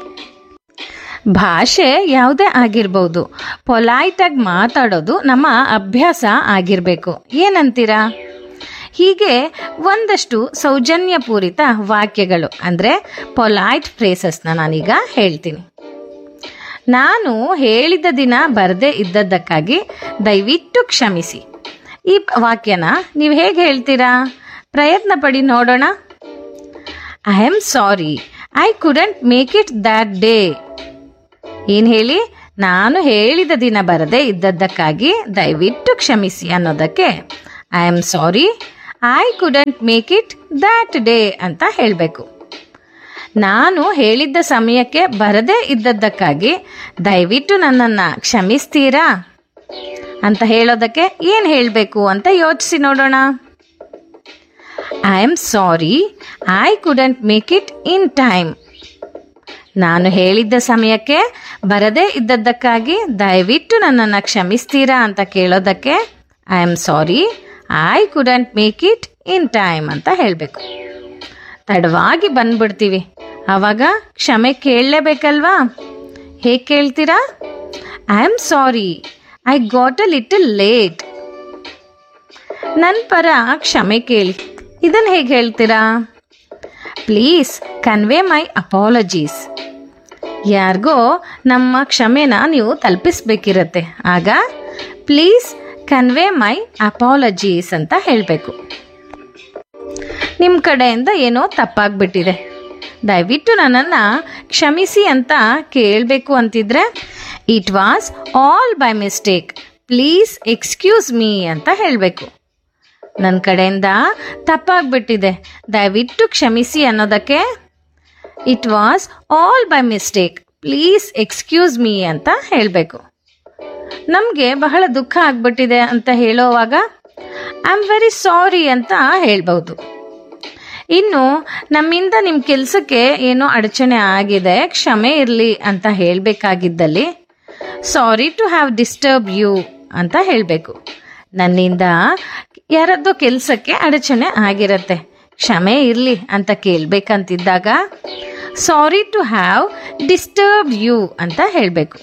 ಭಾಷೆ ಯಾವುದೇ ಆಗಿರ್ಬೋದು ಪೊಲೈಟಾಗಿ ಮಾತಾಡೋದು ನಮ್ಮ ಅಭ್ಯಾಸ ಆಗಿರಬೇಕು ಏನಂತೀರಾ ಹೀಗೆ ಒಂದಷ್ಟು ಸೌಜನ್ಯಪೂರಿತ ವಾಕ್ಯಗಳು ಅಂದರೆ ಪೊಲೈಟ್ ಫ್ರೇಸಸ್ನ ನಾನೀಗ ಹೇಳ್ತೀನಿ ನಾನು ಹೇಳಿದ ದಿನ ಬರದೇ ಇದ್ದದ್ದಕ್ಕಾಗಿ ದಯವಿಟ್ಟು ಕ್ಷಮಿಸಿ ಈ ವಾಕ್ಯನ ನೀವು ಹೇಗೆ ಹೇಳ್ತೀರಾ ಪ್ರಯತ್ನ ಪಡಿ ನೋಡೋಣ I am sorry I couldn't make it that day ಏನು ಹೇಳಿ ನಾನು ಹೇಳಿದ ದಿನ ಬರದೇ ಇದ್ದದ್ದಕ್ಕಾಗಿ ದಯವಿಟ್ಟು ಕ್ಷಮಿಸಿ ಅನ್ನೋದಕ್ಕೆ I am sorry I couldn't make it that day ಅಂತ ಹೇಳಬೇಕು ನಾನು ಹೇಳಿದ್ದ ಸಮಯಕ್ಕೆ ಬರದೇ ಇದ್ದದ್ದಕ್ಕಾಗಿ ದಯವಿಟ್ಟು ನನ್ನನ್ನು ಕ್ಷಮಿಸ್ತೀರಾ ಅಂತ ಹೇಳೋದಕ್ಕೆ ಏನು ಹೇಳಬೇಕು ಅಂತ ಯೋಚಿಸಿ ನೋಡೋಣ I am sorry I couldn't make it in time ನಾನು ಹೇಳಿದ್ದ ಸಮಯಕ್ಕೆ ಬರದೇ ಇದ್ದದ್ದಕ್ಕಾಗಿ ದಯವಿಟ್ಟು ನನ್ನನ್ನು ಕ್ಷಮಿಸ್ತೀರಾ ಅಂತ ಕೇಳೋದಕ್ಕೆ I am sorry I couldn't make it in time ಅಂತ ಹೇಳಬೇಕು ತಡವಾಗಿ ಬಂದ್ಬಿಡ್ತೀವಿ ಆವಾಗ ಕ್ಷಮೆ ಕೇಳಲೇಬೇಕಲ್ವಾ ಹೇಗೆ ಕೇಳ್ತೀರಾ I am sorry I got a little late ನನ್ನ ಪರ ಕ್ಷಮೆ ಕೇಳಿ ಇದನ್ನು ಹೇಗೆ ಹೇಳ್ತೀರಾ ಪ್ಲೀಸ್ ಕನ್ವೆ ಮೈ ಅಪಾಲಜೀಸ್ ಯಾರಿಗೋ ನಮ್ಮ ಕ್ಷಮೆನ ನೀವು ತಲುಪಿಸ್ಬೇಕಿರತ್ತೆ ಆಗ ಪ್ಲೀಸ್ ಕನ್ವೆ ಮೈ ಅಪಾಲಜೀಸ್ ಅಂತ ಹೇಳಬೇಕು ನಿಮ್ಮ ಕಡೆಯಿಂದ ಏನೋ ತಪ್ಪಾಗ್ಬಿಟ್ಟಿದೆ ದಯವಿಟ್ಟು ನನ್ನನ್ನು ಕ್ಷಮಿಸಿ ಅಂತ ಕೇಳಬೇಕು ಅಂತಿದ್ರೆ it was all by mistake please excuse me ಅಂತ ಹೇಳಬೇಕು ನನ್ನ ಕಡೆಯಿಂದ ತಪ್ಪಾಗ್ಬಿಟ್ಟಿದೆ ದಯವಿಟ್ಟು ಕ್ಷಮಿಸಿ ಅನ್ನೋದಕ್ಕೆ it was all by mistake please excuse me ಅಂತ ಹೇಳಬೇಕು ನಮಗೆ ಬಹಳ ದುಃಖ ಆಗ್ಬಿಟ್ಟಿದೆ ಅಂತ ಹೇಳೋವಾಗ ಐ ಆಮ್ ವೆರಿ ಸಾರಿ ಅಂತ ಹೇಳ್ಬೋದು ಇನ್ನು ನಮ್ಮಿಂದ ನಿಮ್ಮ ಕೆಲಸಕ್ಕೆ ಏನೋ ಅಡಚಣೆ ಆಗಿದೆ ಕ್ಷಮೆ ಇರಲಿ ಅಂತ ಹೇಳಬೇಕಾಗಿದ್ದಲ್ಲಿ sorry to have disturb you ಅಂತ ಹೇಳಬೇಕು ನನ್ನಿಂದ ಯಾರದ್ದೋ ಕೆಲಸಕ್ಕೆ ಅಡಚಣೆ ಆಗಿರತ್ತೆ ಕ್ಷಮೆ ಇರಲಿ ಅಂತ ಕೇಳಬೇಕಂತಿದ್ದಾಗ sorry to have disturb you ಅಂತ ಹೇಳಬೇಕು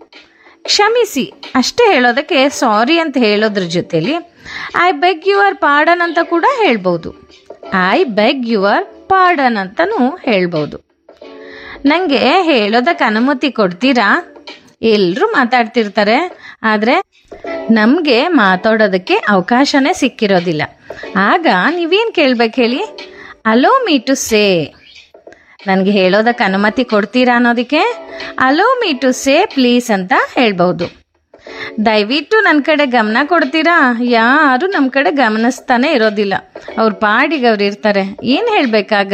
ಕ್ಷಮಿಸಿ ಅಷ್ಟೇ ಹೇಳೋದಕ್ಕೆ ಸಾರಿ ಅಂತ ಹೇಳೋದ್ರ ಜೊತೆಲಿ ಐ ಬೆಗ್ ಯುವರ್ ಪಾರ್ಡನ್ ಅಂತ ಕೂಡ ಹೇಳ್ಬೋದು ಐ ಬೆಗ್ ಯುವರ್ ಪಾರ್ಡನ್ ಅಂತಲೂ ಹೇಳ್ಬೋದು ನನಗೆ ಹೇಳೋದಕ್ಕೆ ಅನುಮತಿ ಕೊಡ್ತೀರಾ ಎಲ್ಲರೂ ಮಾತಾಡ್ತಿರ್ತಾರೆ ಆದರೆ ನಮಗೆ ಮಾತಾಡೋದಕ್ಕೆ ಅವಕಾಶನೇ ಸಿಕ್ಕಿರೋದಿಲ್ಲ ಆಗ ನೀವೇನು ಕೇಳ್ಬೇಕು ಹೇಳಿ ಅಲೋ ಮೀ ಟು ಸೇ ನನಗೆ ಹೇಳೋದಕ್ಕೆ ಅನುಮತಿ ಕೊಡ್ತೀರಾ ಅನ್ನೋದಕ್ಕೆ allow me to say please ಅಂತ ಹೇಳ್ಬೋದು ದಯವಿಟ್ಟು ನನ್ನ ಕಡೆ ಗಮನ ಕೊಡ್ತೀರಾ ಯಾರು ನಮ್ಮ ಕಡೆ ಗಮನಿಸ್ತಾನೆ ಇರೋದಿಲ್ಲ ಅವ್ರ ಪಾಡಿಗೆ ಅವ್ರು ಇರ್ತಾರೆ ಏನು ಹೇಳಬೇಕಾಗ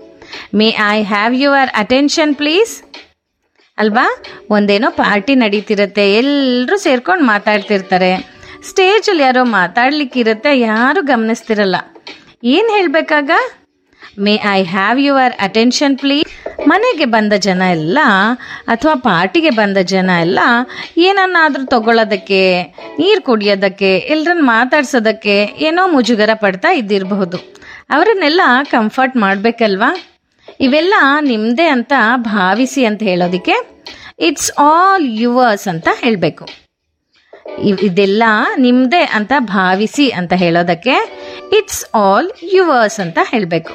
may I have your attention please ಅಲ್ವಾ ಒಂದೇನೋ ಪಾರ್ಟಿ ನಡೀತಿರತ್ತೆ ಎಲ್ಲರೂ ಸೇರ್ಕೊಂಡು ಮಾತಾಡ್ತಿರ್ತಾರೆ ಸ್ಟೇಜಲ್ಲಿ ಯಾರೋ ಮಾತಾಡ್ಲಿಕ್ಕಿರುತ್ತೆ ಯಾರು ಗಮನಿಸ್ತಿರಲ್ಲ ಏನು ಹೇಳಬೇಕಾಗ may I have your attention please ಮನೆಗೆ ಬಂದ ಜನ ಎಲ್ಲ ಅಥವಾ ಪಾರ್ಟಿಗೆ ಬಂದ ಜನ ಎಲ್ಲ ಏನನ್ನಾದರೂ ತಗೊಳ್ಳೋದಕ್ಕೆ ನೀರು ಕುಡಿಯೋದಕ್ಕೆ ಎಲ್ಲರನ್ನ ಮಾತಾಡ್ಸೋದಕ್ಕೆ ಏನೋ ಮುಜುಗರ ಪಡ್ತಾ ಇದ್ದಿರಬಹುದು ಅವರನ್ನೆಲ್ಲ ಕಂಫರ್ಟ್ ಮಾಡಬೇಕಲ್ವಾ ಇವೆಲ್ಲ ನಿಮ್ಮದೇ ಅಂತ ಭಾವಿಸಿ ಅಂತ ಹೇಳೋದಕ್ಕೆ ಇಟ್ಸ್ ಆಲ್ ಯುವರ್ಸ್ ಅಂತ ಹೇಳಬೇಕು ಇದೆಲ್ಲ ನಿಮ್ಮದೇ ಅಂತ ಭಾವಿಸಿ ಅಂತ ಹೇಳೋದಕ್ಕೆ ಇಟ್ಸ್ ಆಲ್ ಯುವರ್ಸ್ ಅಂತ ಹೇಳಬೇಕು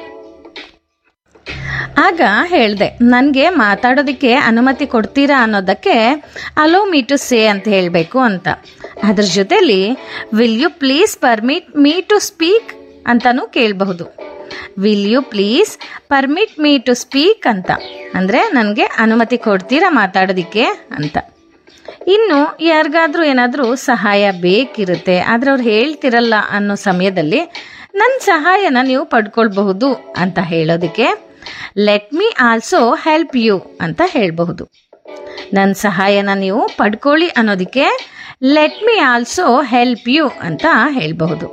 ಆಗ ಹೇಳಿದೆ ನನಗೆ ಮಾತಾಡೋದಕ್ಕೆ ಅನುಮತಿ ಕೊಡ್ತೀರಾ ಅನ್ನೋದಕ್ಕೆ ಅಲೋ ಮೀ ಟು ಸೇ ಅಂತ ಹೇಳಬೇಕು ಅಂತ ಅದ್ರ ಜೊತೆಲಿ will you please permit me to speak ಅಂತಲೂ ಕೇಳಬಹುದು will you please permit me to speak ಅಂತ ಅಂದರೆ ನನಗೆ ಅನುಮತಿ ಕೊಡ್ತೀರಾ ಮಾತಾಡೋದಕ್ಕೆ ಅಂತ ಇನ್ನು ಯಾರಿಗಾದ್ರೂ ಏನಾದರೂ ಸಹಾಯ ಬೇಕಿರುತ್ತೆ ಆದರೆ ಅವ್ರು ಹೇಳ್ತಿರಲ್ಲ ಅನ್ನೋ ಸಮಯದಲ್ಲಿ ನನ್ನ ಸಹಾಯನ ನೀವು ಪಡ್ಕೊಳ್ಬಹುದು ಅಂತ ಹೇಳೋದಕ್ಕೆ let me also help you ಅಂತ ಹೇಳಬಹುದು ನನ್ನ ಸಹಾಯನ ನೀವು ಪಡ್ಕೊಳ್ಳಿ ಅನ್ನೋದಕ್ಕೆ let me also help you ಅಂತ ಹೇಳಬಹುದು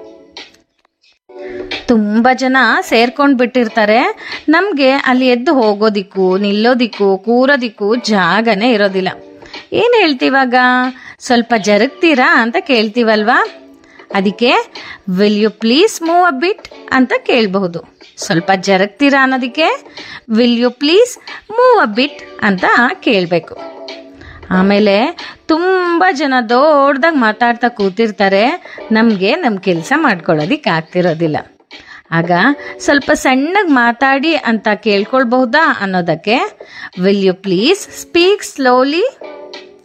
ತುಂಬ ಜನ ಸೇರ್ಕೊಂಡು ಬಿಟ್ಟಿರ್ತಾರೆ ನಮಗೆ ಅಲ್ಲಿ ಎದ್ದು ಹೋಗೋದಿಕ್ಕೂ ನಿಲ್ಲೋದಿಕ್ಕೂ ಕೂರೋದಿಕ್ಕೂ ಜಾಗನೇ ಇರೋದಿಲ್ಲ ಏನು ಹೇಳ್ತೀವಾಗ ಸ್ವಲ್ಪ ಜರುಗ್ತೀರಾ ಅಂತ ಕೇಳ್ತೀವಲ್ವಾ ಅದಕ್ಕೆ will you please move a bit ಅಂತ ಕೇಳಬಹುದು ಸ್ವಲ್ಪ ಜರುಗ್ತೀರಾ ಅನ್ನೋದಕ್ಕೆ will you please move a bit ಅಂತ ಕೇಳಬೇಕು ಆಮೇಲೆ ತುಂಬ ಜನ ದೊಡ್ಡದಾಗಿ ಮಾತಾಡ್ತಾ ಕೂತಿರ್ತಾರೆ ನಮಗೆ ನಮ್ಮ ಕೆಲಸ ಮಾಡ್ಕೊಳ್ಳೋದಿಕ್ಕೆ ಆಗ್ತಿರೋದಿಲ್ಲ ಆಗ ಸ್ವಲ್ಪ ಸಣ್ಣಗೆ ಮಾತಾಡಿ ಅಂತ ಕೇಳ್ಕೊಳ್ಬಹುದಾ ಅನ್ನೋದಕ್ಕೆ will you please speak slowly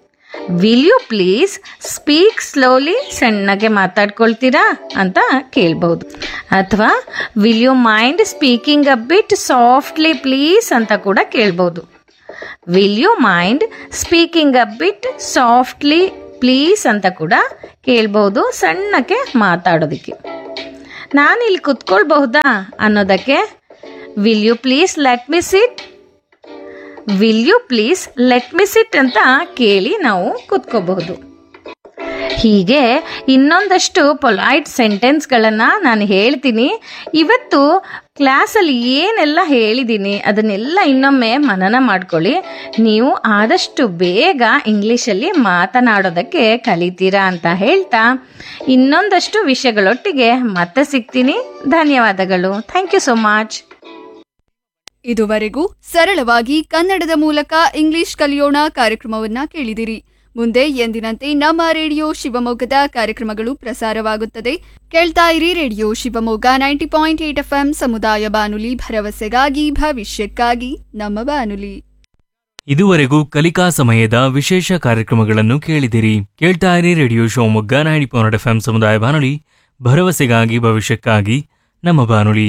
will you please speak slowly ಸಣ್ಣಗೆ ಮಾತಾಡ್ಕೊಳ್ತೀರಾ ಅಂತ ಕೇಳ್ಬಹುದು ಅಥವಾ will you mind speaking a bit softly please ಅಂತ ಕೂಡ ಕೇಳ್ಬಹುದು will you mind speaking a bit softly please ಅಂತ ಕೂಡ ಕೇಳ್ಬಹುದು ಸಣ್ಣಕ್ಕೆ ಮಾತಾಡೋದಕ್ಕೆ ನಾನು ಇಲ್ಲಿ ಕುತ್ಕೊಳ್ಬಹುದಾ ಅನ್ನೋದಕ್ಕೆ will you please let me sit will you please let me sit ಅಂತ ಕೇಳಿ ನಾವು ಕುತ್ಕೋಬಹುದು ಹೀಗೆ ಇನ್ನೊಂದಷ್ಟು ಪೊಲೈಟ್ ಸೆಂಟೆನ್ಸ್ಗಳನ್ನು ನಾನು ಹೇಳ್ತೀನಿ ಇವತ್ತು ಕ್ಲಾಸಲ್ಲಿ ಏನೆಲ್ಲ ಹೇಳಿದ್ದೀನಿ ಅದನ್ನೆಲ್ಲ ಇನ್ನೊಮ್ಮೆ ಮನನ ಮಾಡ್ಕೊಳ್ಳಿ ನೀವು ಆದಷ್ಟು ಬೇಗ ಇಂಗ್ಲೀಷಲ್ಲಿ ಮಾತನಾಡೋದಕ್ಕೆ ಕಲಿತೀರಾ ಅಂತ ಹೇಳ್ತಾ ಇನ್ನೊಂದಷ್ಟು ವಿಷಯಗಳೊಟ್ಟಿಗೆ ಮತ್ತೆ ಸಿಗ್ತೀನಿ ಧನ್ಯವಾದಗಳು ಥ್ಯಾಂಕ್ ಯು ಸೋ ಮಚ್ ಇದುವರೆಗೂ ಸರಳವಾಗಿ ಕನ್ನಡದ ಮೂಲಕ ಇಂಗ್ಲಿಷ್ ಕಲಿಯೋಣ ಕಾರ್ಯಕ್ರಮವನ್ನ ಕೇಳಿದಿರಿ ಮುಂದೆ ಎಂದಿನಂತೆ ನಮ್ಮ ರೇಡಿಯೋ ಶಿವಮೊಗ್ಗದ ಕಾರ್ಯಕ್ರಮಗಳು ಪ್ರಸಾರವಾಗುತ್ತದೆ ಕೇಳ್ತಾ ಇರಿ radio Shivamogga ninety point eight F ಸಮುದಾಯ ಬಾನುಲಿ ಭರವಸೆಗಾಗಿ ಭವಿಷ್ಯಕ್ಕಾಗಿ ನಮ್ಮ ಬಾನುಲಿ ಇದುವರೆಗೂ ಕಲಿಕಾ ಸಮಯದ ವಿಶೇಷ ಕಾರ್ಯಕ್ರಮಗಳನ್ನು ಕೇಳಿದಿರಿ ಕೇಳ್ತಾ ಇರಿ radio Shivamogga ninety point F ಸಮುದಾಯ ಬಾನುಲಿ ಭರವಸೆಗಾಗಿ ಭವಿಷ್ಯಕ್ಕಾಗಿ ನಮ್ಮ ಬಾನುಲಿ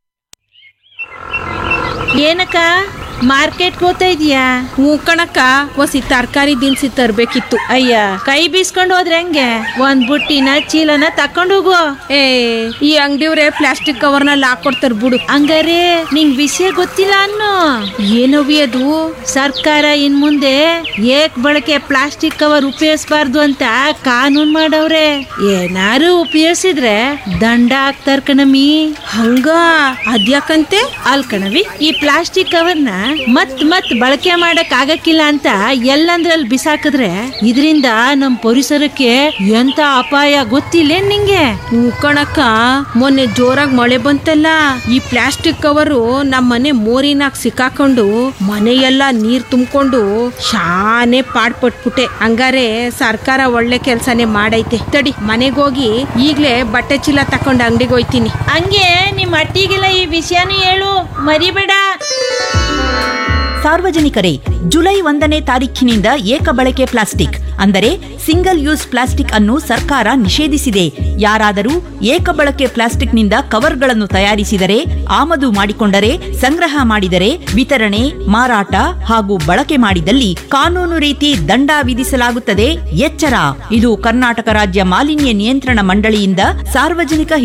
ಏನಕ್ಕ ಮಾರ್ಕೆಟ್ಗೆ ಹೋಗ್ತಾ ಇದೀಯಾ ಹ್ಞೂ ಕಣಕ್ಕ ಒಸಿ ತರಕಾರಿ ದಿನಸಿ ತರ್ಬೇಕಿತ್ತು ಅಯ್ಯ ಕೈ ಬೀಸ್ಕೊಂಡು ಹೋದ್ರೆ ಹೆಂಗೆ ಒಂದ್ ಬುಟ್ಟಿನ ಚೀಲನ ತಕೊಂಡು ಹೋಗು ಏ ಈ ಅಂಗಡಿಯವ್ರೆ ಪ್ಲಾಸ್ಟಿಕ್ ಕವರ್ನಲ್ಲಿ ಹಾಕೊಡ್ತಾರ ಬಿಡು ಹಂಗಾರೆ ನಿಂಗ್ ವಿಷಯ ಗೊತ್ತಿಲ್ಲ ಅನ್ನು ಏನವಿ ಅದು ಸರ್ಕಾರ ಇನ್ ಮುಂದೆ ಏಕ್ ಬಳಕೆ ಪ್ಲಾಸ್ಟಿಕ್ ಕವರ್ ಉಪಯೋಗಿಸಬಾರ್ದು ಅಂತ ಕಾನೂನ್ ಮಾಡವ್ರೆ ಏನಾರು ಉಪಯೋಗಿಸಿದ್ರೆ ದಂಡ ಹಾಕ್ತಾರ ಕಣಮಿ ಹಂಗ ಅದ್ಯಾಕಂತೆ ಅಲ್ ಕಣವಿ ಈ ಪ್ಲಾಸ್ಟಿಕ್ ಕವರ್ನ ಮತ್ ಮತ್ ಬಳಕೆ ಮಾಡಕ್ ಆಗಕ್ಕಿಲ್ಲ ಅಂತ ಎಲ್ಲಂದ್ರಲ್ಲಿ ಬಿಸಾಕಿದ್ರೆ ಇದರಿಂದ ನಮ್ ಪರಿಸರಕ್ಕೆ ಎಂತ ಅಪಾಯ ಗೊತ್ತಿಲ್ಲ ನಿಂಗೆ ಹ್ಞೂ ಕಣಕ್ಕ ಮೊನ್ನೆ ಜೋರಾಗಿ ಮಳೆ ಬಂತಲ್ಲ ಈ ಪ್ಲಾಸ್ಟಿಕ್ ಕವರು ನಮ್ಮ ಮನೆ ಮೋರಿನಾಗ ಸಿಕ್ಕಾಕೊಂಡು ಮನೆಯೆಲ್ಲ ನೀರ್ ತುಂಬಿಕೊಂಡು ಶಾನೆ ಪಾಡ್ಪಟ್ಬಿಟ್ಟೆ ಹಂಗಾರೆ ಸರ್ಕಾರ ಒಳ್ಳೆ ಕೆಲ್ಸನೇ ಮಾಡೈತೆ ತಡಿ ಮನೆಗೋಗಿ ಈಗ್ಲೇ ಬಟ್ಟೆ ಚೀಲ ತಕೊಂಡು ಅಂಗಡಿಗೆ ಹೋಯ್ತೀನಿ ಹಂಗೆ ನಿಮ್ ಅಟ್ಟಿಗೆಲ್ಲ ಈ ವಿಷಯನೂ ಹೇಳು ಮರಿಬೇಡ ಸಾರ್ವಜನಿಕರೇ ಜುಲೈ ಒಂದನೇ ತಾರೀಖಿನಿಂದ ಏಕ ಬಳಕೆ ಪ್ಲಾಸ್ಟಿಕ್ ಅಂದರೆ ಸಿಂಗಲ್ ಯೂಸ್ ಪ್ಲಾಸ್ಟಿಕ್ ಅನ್ನು ಸರ್ಕಾರ ನಿಷೇಧಿಸಿದೆ ಯಾರಾದರೂ ಏಕ ಬಳಕೆ ಪ್ಲಾಸ್ಟಿಕ್ನಿಂದ ಕವರ್ಗಳನ್ನು ತಯಾರಿಸಿದರೆ ಆಮದು ಮಾಡಿಕೊಂಡರೆ ಸಂಗ್ರಹ ಮಾಡಿದರೆ ವಿತರಣೆ ಮಾರಾಟ ಹಾಗೂ ಬಳಕೆ ಮಾಡಿದಲ್ಲಿ ಕಾನೂನು ರೀತಿ ದಂಡ ವಿಧಿಸಲಾಗುತ್ತದೆ ಎಚ್ಚರ ಇದು ಕರ್ನಾಟಕ ರಾಜ್ಯ ಮಾಲಿನ್ಯ ನಿಯಂತ್ರಣ ಮಂಡಳಿಯಿಂದ ಸಾರ್ವಜನಿಕ